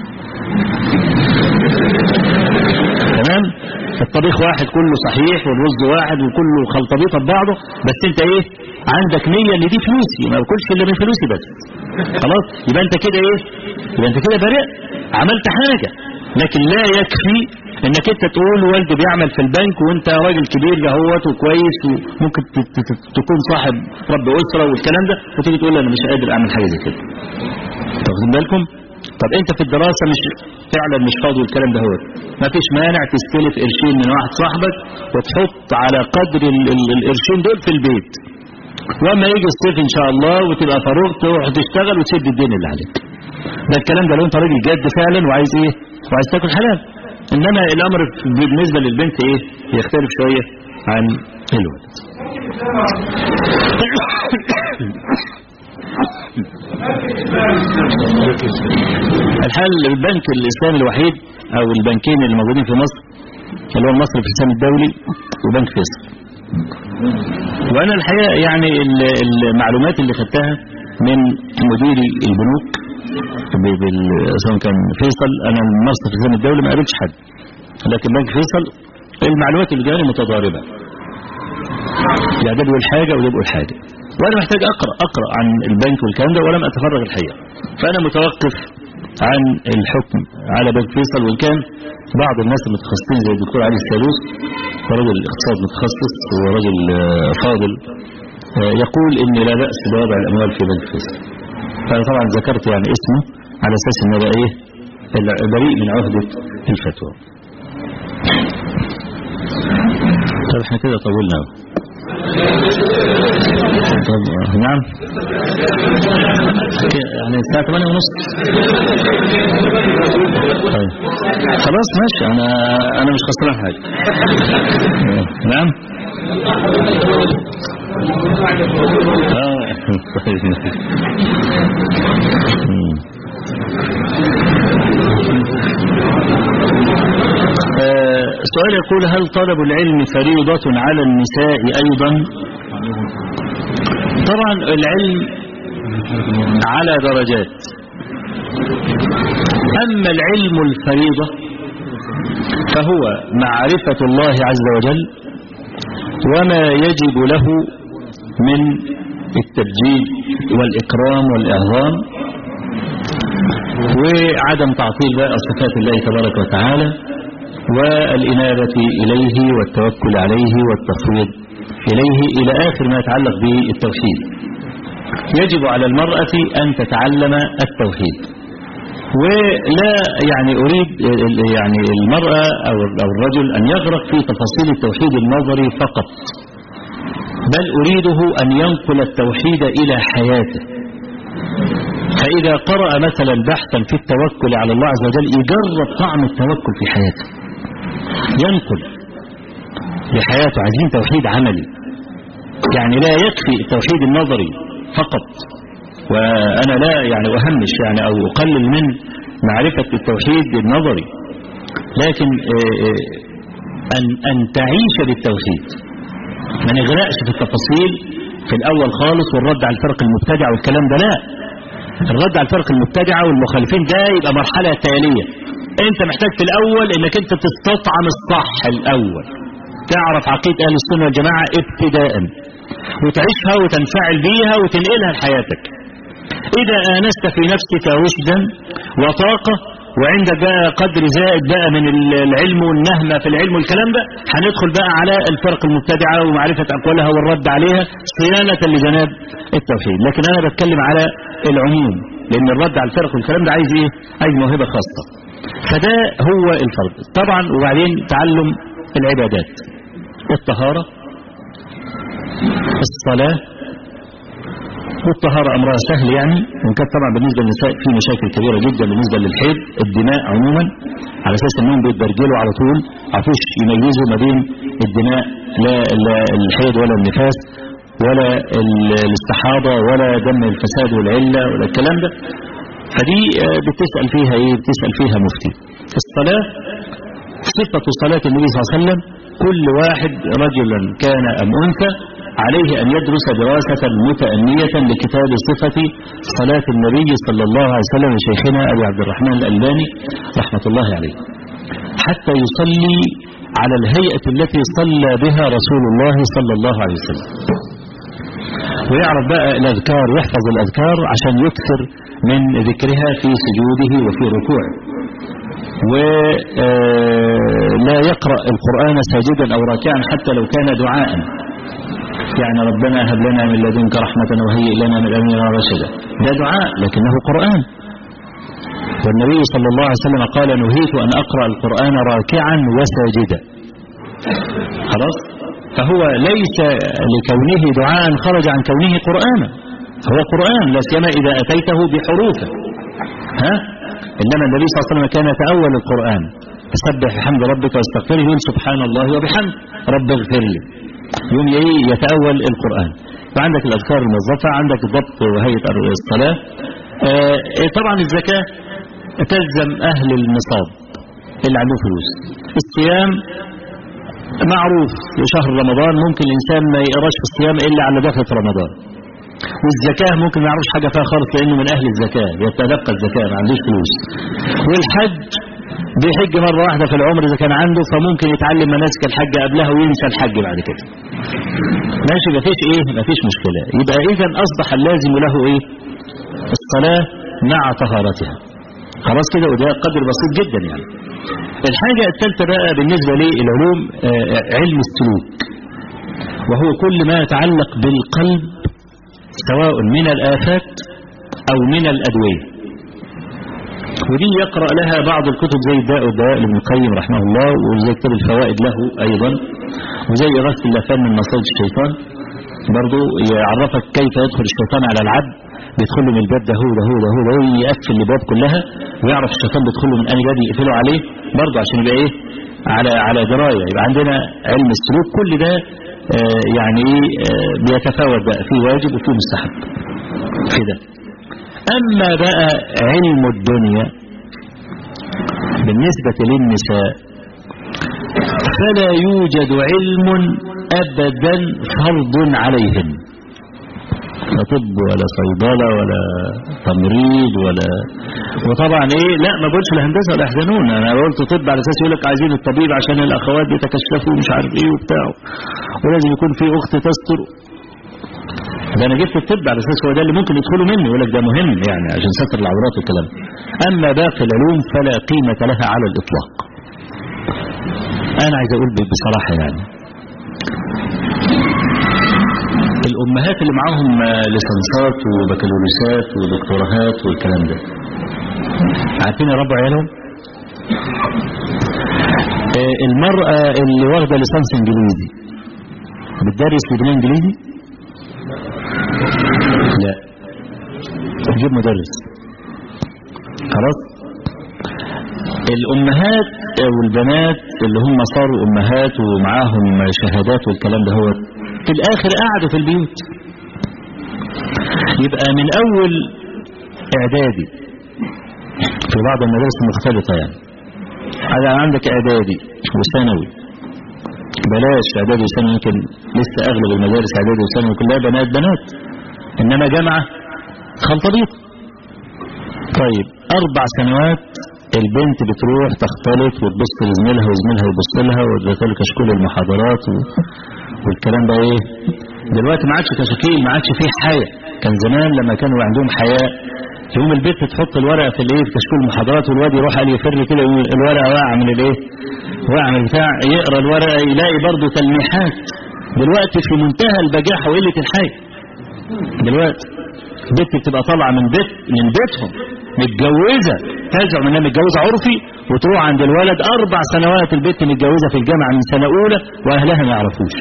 تمام الطبيخ واحد كله صحيح والرز واحد وكله خلطبيطه ببعضه بس انت ايه عندك نيه ان دي فلوسي ما باكلش الا من فلوسي بس خلاص يبقى انت كده ايه يبقى انت كده بريء عملت حاجه لكن لا يكفي انك انت تقول والدي بيعمل في البنك وانت راجل كبير اهوت وكويس وممكن تكون صاحب رب اسره والكلام ده وتيجي تقول انا مش قادر اعمل حاجه زي كده واخدين بالكم طب انت في الدراسه مش فعلا مش فاضي والكلام ده هو ما فيش مانع تستلف قرشين من واحد صاحبك وتحط على قدر ال ال القرشين دول في البيت واما يجي الصيف ان شاء الله وتبقى فاروق تروح تشتغل وتسد الدين اللي عليك ده الكلام ده لو انت راجل جد فعلا وعايز ايه وعايز تاكل حلال انما الامر بالنسبه للبنت ايه يختلف شويه عن الولد الحال البنك الاسلامي الوحيد او البنكين اللي موجودين في مصر اللي هو المصرف الاسلامي الدولي وبنك فيصل وانا الحقيقه يعني المعلومات اللي خدتها من مديري البنوك سواء كان فيصل انا المصرف الاسلامي الدولي ما قابلتش حد لكن بنك فيصل المعلومات اللي جاني متضاربه يعني ده بيقول حاجه وده بيقول حاجه وانا محتاج اقرا اقرا عن البنك والكلام ده ولم اتفرغ الحقيقه فانا متوقف عن الحكم على بنك فيصل وان كان بعض الناس المتخصصين زي الدكتور علي السالوس ورجل اقتصاد متخصص ورجل آه، فاضل آه، يقول ان لا بأس بوضع الاموال في بنك فيصل فانا طبعا ذكرت يعني اسمه على اساس ان بقى ايه بريء من عهدة الفتوى طب احنا كده طولنا أوي. طب آه، نعم ك- يعني الساعة 8 ونص طيب خلاص ماشي انا انا مش خسران حاجة آه، نعم اه طيب. مم. آه، سؤال يقول هل طلب العلم فريضة على النساء أيضا طبعا العلم على درجات أما العلم الفريضة فهو معرفة الله عز وجل وما يجب له من التبجيل والإكرام والإعظام وعدم تعطيل بقى صفات الله تبارك وتعالى والإنابة إليه والتوكل عليه والتفويض إليه إلى آخر ما يتعلق بالتوحيد يجب على المرأة أن تتعلم التوحيد ولا يعني أريد يعني المرأة أو أو الرجل أن يغرق في تفاصيل التوحيد النظري فقط بل أريده أن ينقل التوحيد إلى حياته فإذا قرأ مثلا بحثا في التوكل على الله عز وجل يجرب طعم التوكل في حياته ينقل لحياته عايزين توحيد عملي يعني لا يكفي التوحيد النظري فقط وأنا لا يعني أهمش يعني أو أقلل من معرفة التوحيد النظري لكن آه، آه، أن, أن تعيش بالتوحيد ما نغرقش في التفاصيل في الأول خالص والرد على الفرق المبتدع والكلام ده لا الرد على الفرق المبتدعة والمخالفين ده يبقى مرحلة تالية انت محتاج في الأول انك انت تستطعم الصح الأول تعرف عقيدة أهل السنة والجماعة ابتداء وتعيشها وتنفعل بيها وتنقلها لحياتك إذا آنست في نفسك وجدا وطاقة وعندك بقى قدر زائد بقى من العلم والنهمة في العلم والكلام ده هندخل بقى على الفرق المبتدعة ومعرفة أقوالها والرد عليها صيانة لجناب التوحيد لكن أنا بتكلم على العموم لأن الرد على الفرق والكلام ده عايز إيه؟ عايز موهبة خاصة فده هو الفرق طبعا وبعدين تعلم العبادات الطهارة الصلاة والطهارة أمرها سهل يعني وإن كانت طبعا بالنسبة للنساء في مشاكل كبيرة جدا بالنسبة للحيض الدماء عموما على أساس أنهم بيتبرجلوا على طول عفوش يميزوا ما بين الدماء لا, لا الحيض ولا النفاس ولا ال- الاستحاضة ولا دم الفساد والعلة ولا الكلام ده فدي آه، بتسأل فيها إيه بتسأل فيها مفتي الصلاة صفة صلاة النبي صلى الله عليه وسلم كل واحد رجلا كان أم أنثى عليه أن يدرس دراسة متأنية لكتاب صفة صلاة النبي صلى الله عليه وسلم لشيخنا أبي عبد الرحمن الألباني رحمة الله عليه حتى يصلي على الهيئة التي صلى بها رسول الله صلى الله عليه وسلم ويعرف بقى الأذكار ويحفظ الأذكار عشان يكثر من ذكرها في سجوده وفي ركوعه ولا يقرأ القرآن ساجدا أو راكعا حتى لو كان دعاء يعني ربنا هب لنا من لدنك رحمة وهيئ لنا من أمرنا رشدا ده دعاء لكنه قرآن والنبي صلى الله عليه وسلم قال نهيت أن أقرأ القرآن راكعا وساجدا خلاص فهو ليس لكونه دعاء خرج عن كونه قرآنا هو قرآن لا سيما إذا أتيته بحروفه ها إنما النبي صلى الله عليه وسلم كان يتأول القرآن فسبح بحمد ربك واستغفره يقول سبحان الله وبحمد رب اغفر لي يوم ايه يتأول القرآن فعندك الأذكار الموظفة عندك ضبط وهيئة الصلاة آه طبعا الزكاة تلزم أهل النصاب اللي عنده فلوس الصيام معروف في شهر رمضان ممكن الإنسان ما يقراش في الصيام إلا على دخلة رمضان والزكاة ممكن ما يعرفش حاجة فيها خالص لأنه من أهل الزكاة يتلقى الزكاة ما عندوش فلوس والحج بيحج مرة واحدة في العمر إذا كان عنده فممكن يتعلم مناسك الحج قبلها وينسى الحج بعد كده ماشي مفيش إيه مفيش مشكلة يبقى إذا أصبح اللازم له إيه الصلاة مع طهارتها خلاص كده وده قدر بسيط جدا يعني الحاجة الثالثة بقى بالنسبة للعلوم علم السلوك وهو كل ما يتعلق بالقلب سواء من الآفات أو من الأدوية ودي يقرأ لها بعض الكتب زي الداء والدواء لابن القيم رحمه الله وزي كتاب الفوائد له أيضا وزي إغاثة اللافان من مصائد الشيطان برضو يعرفك كيف يدخل الشيطان على العبد بيدخل له من الباب ده هو ده هو ده هو ده يقفل الابواب كلها ويعرف الشيطان بيدخل له من أي باب يقفله عليه برضو عشان يبقى ايه على على درايه يبقى عندنا علم السلوك كل ده آه يعني آه بيتفاوت بقى في واجب وفي مستحب في ده أما بقى علم الدنيا بالنسبة للنساء فلا يوجد علم أبدا فرض عليهن لا طب ولا صيدلة ولا تمريض ولا وطبعا ايه لا ما بقولش الهندسة ولا يحزنون انا قلت طب على اساس يقول لك عايزين الطبيب عشان الاخوات بيتكشفوا ومش عارف ايه وبتاع ولازم يكون في اخت تستر ده انا جبت الطب على اساس هو ده اللي ممكن يدخلوا مني يقول لك ده مهم يعني عشان ستر العورات والكلام اما باقي العلوم فلا قيمة لها على الاطلاق انا عايز اقول بصراحة يعني الامهات اللي معاهم ليسانسات وبكالوريوسات ودكتوراهات والكلام ده عارفين يربوا عيالهم المرأة اللي واخدة ليسانس انجليزي بتدرس لبنان انجليزي لا تجيب مدرس خلاص الامهات والبنات اللي هم صاروا امهات ومعاهم شهادات والكلام ده هو في الاخر قعدوا في البيوت يبقى من اول اعدادي في بعض المدارس المختلطة يعني هذا عندك اعدادي وثانوي بلاش اعدادي وثانوي يمكن لسه اغلب المدارس اعدادي وثانوي كلها بنات بنات انما جامعة خلطبيط طيب اربع سنوات البنت بتروح تختلط وتبص لزميلها وزميلها يبص لها وتدخل كشكول المحاضرات و... والكلام ده ايه دلوقتي ما عادش تشكيل ما عادش فيه حياة كان زمان لما كانوا عندهم حياة يوم البنت تحط الورقة في الايه في كشكول المحاضرات والواد يروح قال يفر كده الورقة واقعة من الايه واقعة من البتاع يقرا الورقة يلاقي برضه تلميحات دلوقتي في منتهى البجاحة وقلة الحياة دلوقتي البنت بتبقى طالعة من بيت من بيتهم متجوزة تزعم انها متجوزة عرفي وتروح عند الولد اربع سنوات البنت متجوزة في الجامعة من سنة اولى واهلها ما يعرفوش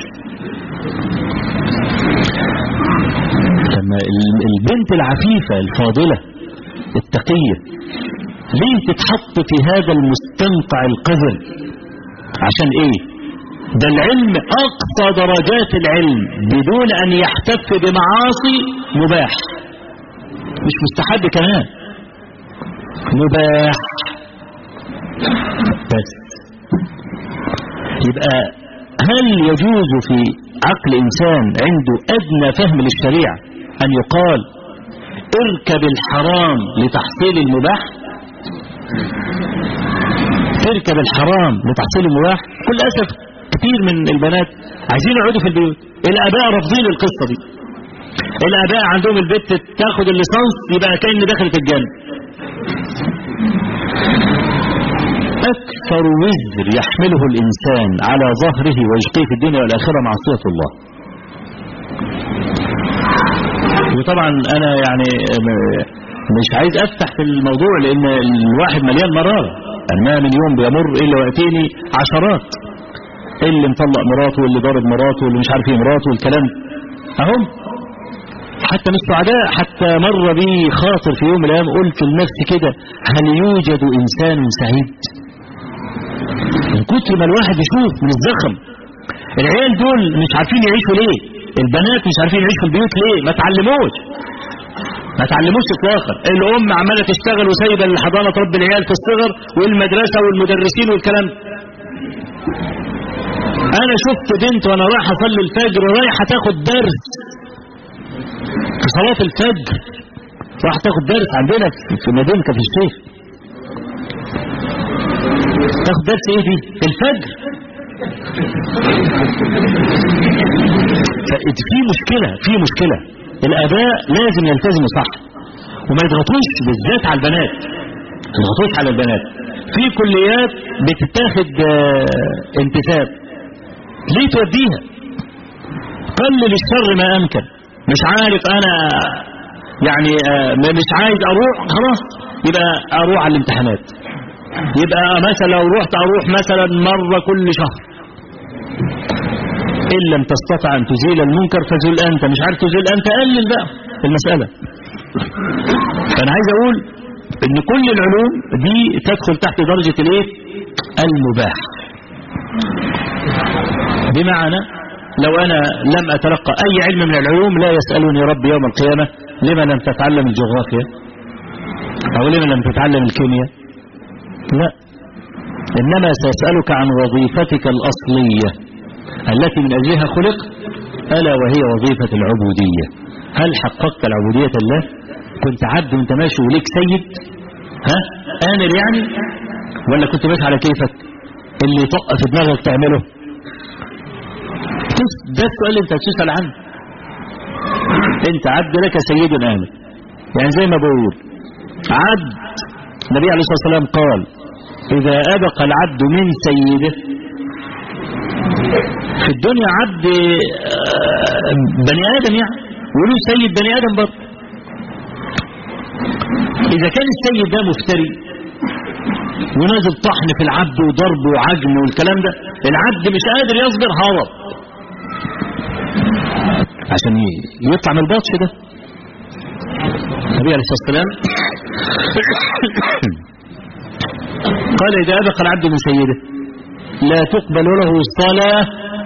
لما البنت العفيفة الفاضلة التقية ليه تتحط في هذا المستنقع القذر عشان ايه ده العلم اقصى درجات العلم بدون ان يحتف بمعاصي مباح مش مستحب كمان مباح بس يبقى هل يجوز في عقل إنسان عنده أدنى فهم للشريعة أن يقال اركب الحرام لتحصيل المباح تركب الحرام لتحصيل المباح كل أسف كثير من البنات عايزين يقعدوا في البيوت الآباء رافضين القصة دي الآباء عندهم البت تاخد الليسانس يبقى كأن دخلت الجنة أكثر وزر يحمله الإنسان على ظهره ويشقيه في الدنيا والآخرة معصية الله وطبعا أنا يعني مش عايز أفتح في الموضوع لأن الواحد مليان مرارة ما من يوم بيمر إلا ويأتيني عشرات اللي مطلق مراته واللي ضارب مراته واللي مش عارف ايه مراته والكلام اهم حتى مش سعداء حتى مر بي خاطر في يوم من الايام قلت لنفسي كده هل يوجد انسان سعيد من كتر ما الواحد يشوف من الزخم العيال دول مش عارفين يعيشوا ليه البنات مش عارفين يعيشوا في البيوت ليه ما تعلموش ما تعلموش اطلاقا الام عماله تشتغل وسايبه الحضانه تربي العيال في الصغر والمدرسه والمدرسين والكلام انا شفت بنت وانا رايح اصلي الفجر رايحه تاخد درس في صلاه الفجر راح تاخد درس عندنا في مدينه في الشيخ تاخد درس ايه دي الفجر في مشكلة في مشكلة الاباء لازم يلتزموا صح وما يضغطوش بالذات على البنات تضغطوش على البنات في كليات بتتاخد آه، انتساب ليه توديها قلل الشر ما امكن مش عارف انا يعني آه، مش عايز اروح خلاص يبقى اروح على الامتحانات يبقى مثلا لو رحت اروح مثلا مرة كل شهر ان لم تستطع ان تزيل المنكر فزل انت مش عارف تزيل انت قلل بقى المسألة فانا عايز اقول ان كل العلوم دي تدخل تحت درجة الايه المباح بمعنى لو انا لم اتلقى اي علم من العلوم لا يسألني ربي يوم القيامة لما لم تتعلم الجغرافيا او لما لم تتعلم الكيمياء لا انما سأسألك عن وظيفتك الاصلية التي من اجلها خلقت الا وهي وظيفة العبودية هل حققت العبودية الله كنت عبد وانت ماشي وليك سيد ها امر يعني ولا كنت ماشي على كيفك اللي يطق في دماغك تعمله ده السؤال اللي انت هتسأل عنه انت عبد لك سيد امر يعني زي ما بقول عبد النبي عليه الصلاة والسلام قال إذا أبق العبد من سيده في الدنيا عبد آه، بني آدم يعني وله سيد بني آدم برضه إذا كان السيد ده مفتري ونازل طحن في العبد وضرب وعجن والكلام ده العبد مش قادر يصبر هرب عشان ي- يطلع من البطش ده النبي عليه الصلاة والسلام قال إذا أبق العبد من سيده لا تقبل له صلاة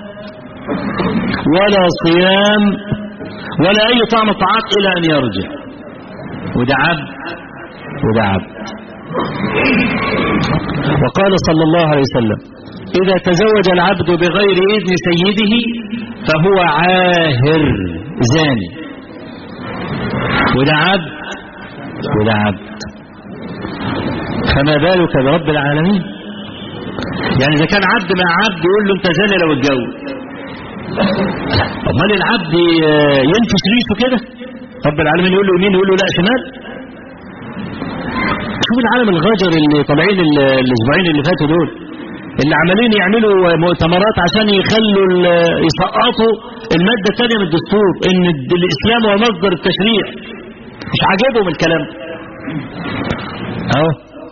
ولا صيام ولا أي طعم طعام إلى أن يرجع وده عبد وده عبد وقال صلى الله عليه وسلم إذا تزوج العبد بغير إذن سيده فهو عاهر زاني وده عبد وده عبد فما بالك برب العالمين يعني إذا كان عبد مع عبد يقول له أنت زاني لو اتجوز امال العبد آه، ينفش ريشه كده رب العالمين يقول له يمين يقول له لا شمال شوف العالم الغجر اللي طالعين ال- الاسبوعين اللي فاتوا دول اللي عمالين يعملوا مؤتمرات عشان يخلوا ال- يسقطوا المادة الثانية من الدستور ان الد- الاسلام هو مصدر التشريع مش عاجبهم الكلام اهو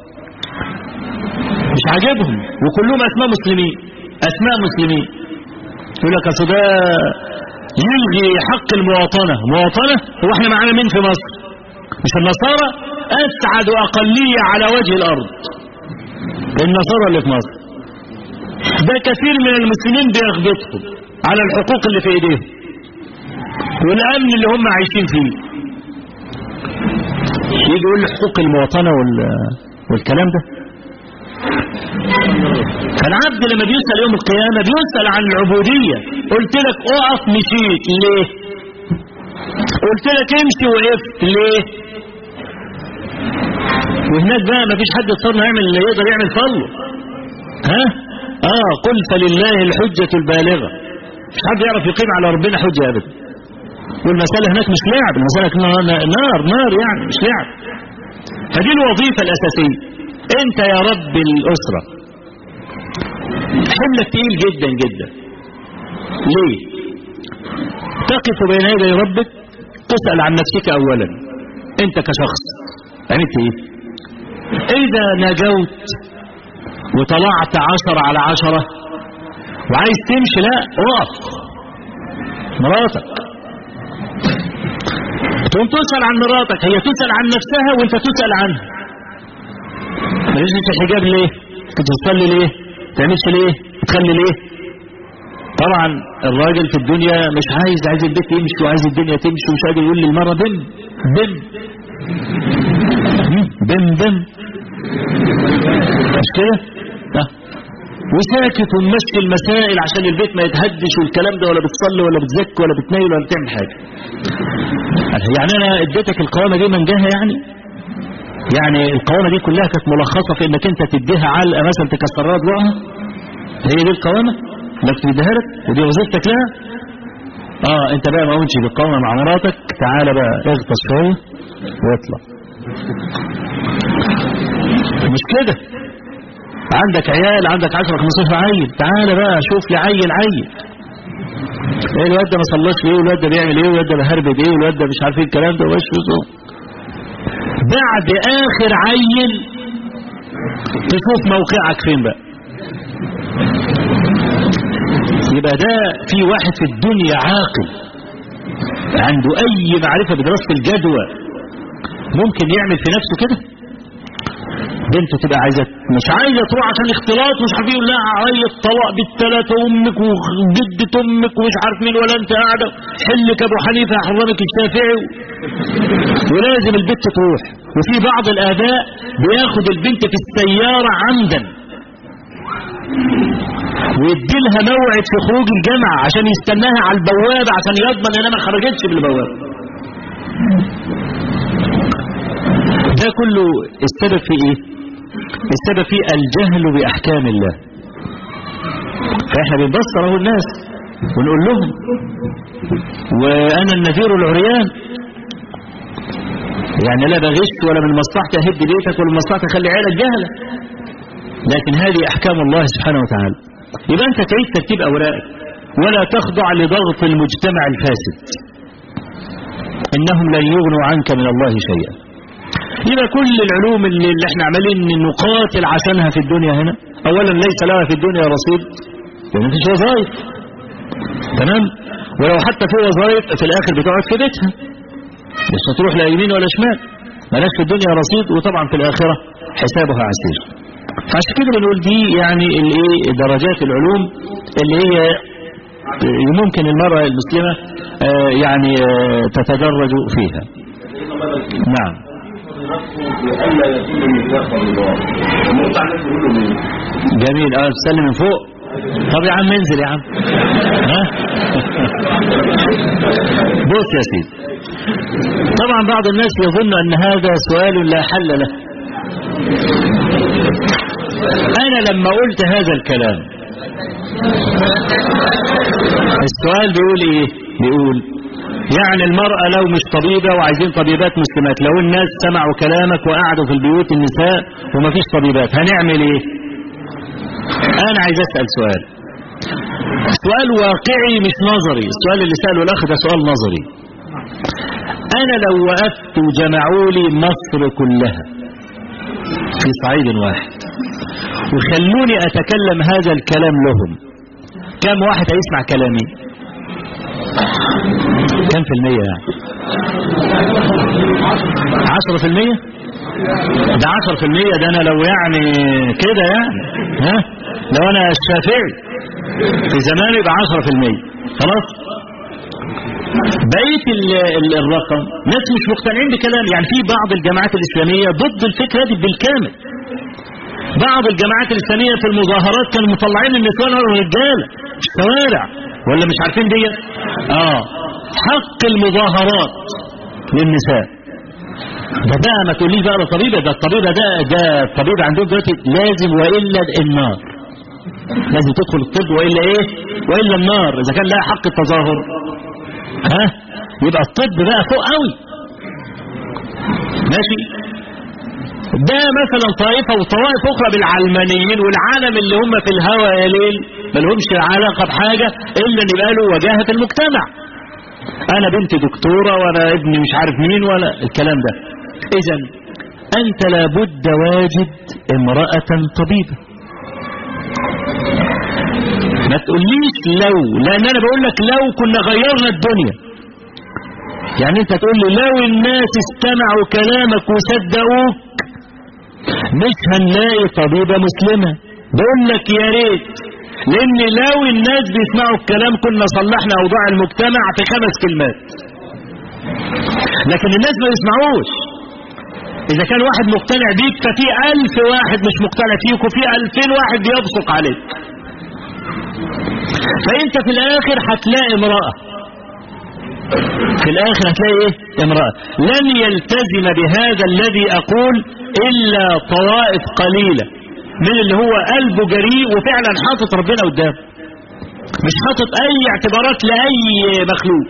مش عاجبهم وكلهم اسماء مسلمين اسماء مسلمين يقول لك اصل ده يلغي حق المواطنة مواطنة هو احنا معانا مين في مصر مش النصارى اسعد اقلية على وجه الارض النصارى اللي في مصر ده كثير من المسلمين بيغبطهم على الحقوق اللي في ايديهم والامن اللي هم عايشين فيه يجي يقول لي حقوق المواطنة وال... والكلام ده فالعبد لما بيسأل يوم القيامة بيسأل عن العبودية قلت لك اقف مشيت ليه قلت لك امشي وقفت ليه وهناك بقى ما فيش حد يتصرف يعمل اللي يقدر يعمل فضله ها اه قل فلله الحجة البالغة مش حد يعرف يقيم على ربنا حجة ابدا والمسألة هناك مش لعب المسألة هناك نار نار يعني مش لعب فدي الوظيفة الأساسية انت يا رب الأسرة حملك تقيل جدا جدا ليه تقف بين يدي ربك تسأل عن نفسك أولا انت كشخص عملت ايه اذا نجوت وطلعت عشرة على عشرة وعايز تمشي لا اقف مراتك تقوم تسأل عن مراتك هي تسأل عن نفسها وانت تسأل عنها ماليش الحجاب ليه كنت تصلي ليه تعملش ليه تخلي ليه طبعا الراجل في الدنيا مش عايز عايز البيت يمشي وعايز الدنيا تمشي ومش قادر يقول للمرة بم بم بم بم مش كده آه. وساكت ومشي المسائل عشان البيت ما يتهدش والكلام ده ولا بتصلي ولا بتزكي ولا بتنيل ولا بتعمل حاجة يعني انا اديتك القوامة دي منجاها يعني يعني القوامة دي كلها كانت ملخصة في انك انت تديها علقة مثلا تكسرها ضوءها هي دي القوامة انك تديها لك ودي وظيفتك لها اه انت بقى ما قلتش بالقوامة مع مراتك تعالى بقى اغطس شوية واطلع مش كده عندك عيال عندك 10 15 عيل تعالى بقى شوف لي عيل عيل ايه الواد ده ما صلاش ليه والواد ده بيعمل ايه والواد ده بيهربد ايه والواد ده مش عارف ايه الكلام ده وش بعد اخر عيل تشوف موقعك فين بقى يبقى ده في واحد في الدنيا عاقل عنده اي معرفة بدراسة الجدوى ممكن يعمل في نفسه كده بنته تبقى عايزة مش عايزة تروح عشان اختلاط ومش عارف ايه لا عيط طلاق بالثلاثة امك وجدة امك ومش عارف مين ولا انت قاعدة حلك ابو حنيفة حرمك الشافعي ولازم البنت تروح وفي بعض الاباء بياخد البنت في السيارة عمدا ويدي لها موعد في خروج الجامعة عشان يستناها على البوابة عشان يضمن انها ما خرجتش بالبوابة ده كله السبب في ايه السبب في الجهل بأحكام الله فاحنا بنبصر اهو الناس ونقول لهم وانا النذير العريان يعني لا بغش ولا من مصلحتي اهد بيتك ولا من مصلحتي اخلي عيالك جهله لكن هذه احكام الله سبحانه وتعالى يبقى انت تعيد ترتيب اوراقك ولا تخضع لضغط المجتمع الفاسد انهم لن يغنوا عنك من الله شيئا يبقى كل العلوم اللي, اللي احنا عمالين نقاتل عشانها في الدنيا هنا اولا ليس لها في الدنيا رصيد لان مفيش وظائف تمام ولو حتى في وظائف في الاخر بتقعد في بيتها مش هتروح لا يمين ولا شمال ملاش في الدنيا رصيد وطبعا في الاخره حسابها عسير فعشان كده بنقول دي يعني الايه درجات العلوم اللي هي ممكن المرأة المسلمة آه يعني آه تتدرج فيها نعم لئلا يكون الميثاق والله الموقع الناس يقولوا مين جميل اه تسلم من فوق طب يا عم انزل يا عم ها بص يا سيدي طبعا بعض الناس يظن ان هذا سؤال لا حل له انا لما قلت هذا الكلام السؤال بيقول ايه بيقول يعني المرأة لو مش طبيبة وعايزين طبيبات مسلمات لو الناس سمعوا كلامك وقعدوا في البيوت النساء ومفيش طبيبات هنعمل ايه انا عايز اسأل سؤال سؤال واقعي مش نظري السؤال اللي سأله الاخ ده سؤال نظري انا لو وقفت وجمعوا لي مصر كلها في صعيد واحد وخلوني اتكلم هذا الكلام لهم كم واحد هيسمع كلامي كم في المية يعني عشرة في المية ده عشرة في المية ده انا لو يعني كده يعني ها لو انا الشافعي في زمان يبقى عشرة في المية خلاص بقية ال- ال- الرقم ناس مش مقتنعين بكلام يعني في بعض الجماعات الإسلامية ضد الفكرة دي بالكامل بعض الجماعات الإسلامية في المظاهرات كانوا مطلعين النسوان والرجالة في الشوارع ولا مش عارفين دي اه حق المظاهرات للنساء ده بقى ما تقوليش بقى ده طبيبة ده الطبيبة ده ده الطبيبة عندهم دلوقتي لازم وإلا النار لازم تدخل الطب وإلا إيه وإلا النار إذا كان لها حق التظاهر ها يبقى الطب بقى فوق قوي ماشي ده مثلا طائفة وطوائف أخرى بالعلمانيين والعالم اللي هم في الهوى يا ليل ما لهمش علاقة بحاجة إلا إن يبقى له وجاهة في المجتمع أنا بنت دكتورة وأنا ابني مش عارف مين ولا الكلام ده إذا أنت لابد واجد امرأة طبيبة ما تقوليش لو لأن أنا بقول لك لو كنا غيرنا الدنيا يعني أنت تقول لي لو الناس استمعوا كلامك وصدقوك مش هنلاقي طبيبة مسلمة بقول لك يا ريت لان لو الناس بيسمعوا الكلام كنا صلحنا اوضاع المجتمع في خمس كلمات لكن الناس ما يسمعوش اذا كان واحد مقتنع بيك ففي الف واحد مش مقتنع فيك وفي الفين واحد بيبصق عليك فانت في الاخر هتلاقي امرأة في الاخر هتلاقي ايه امرأة لن يلتزم بهذا الذي اقول الا طوائف قليلة من اللي هو قلبه جريء وفعلا حاطط ربنا قدامه مش حاطط اي اعتبارات لاي مخلوق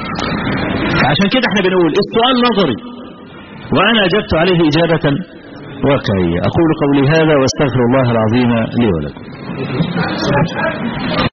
عشان كده احنا بنقول السؤال نظري وانا اجبت عليه اجابة واقعية أقول قولي هذا واستغفر الله العظيم لي ولكم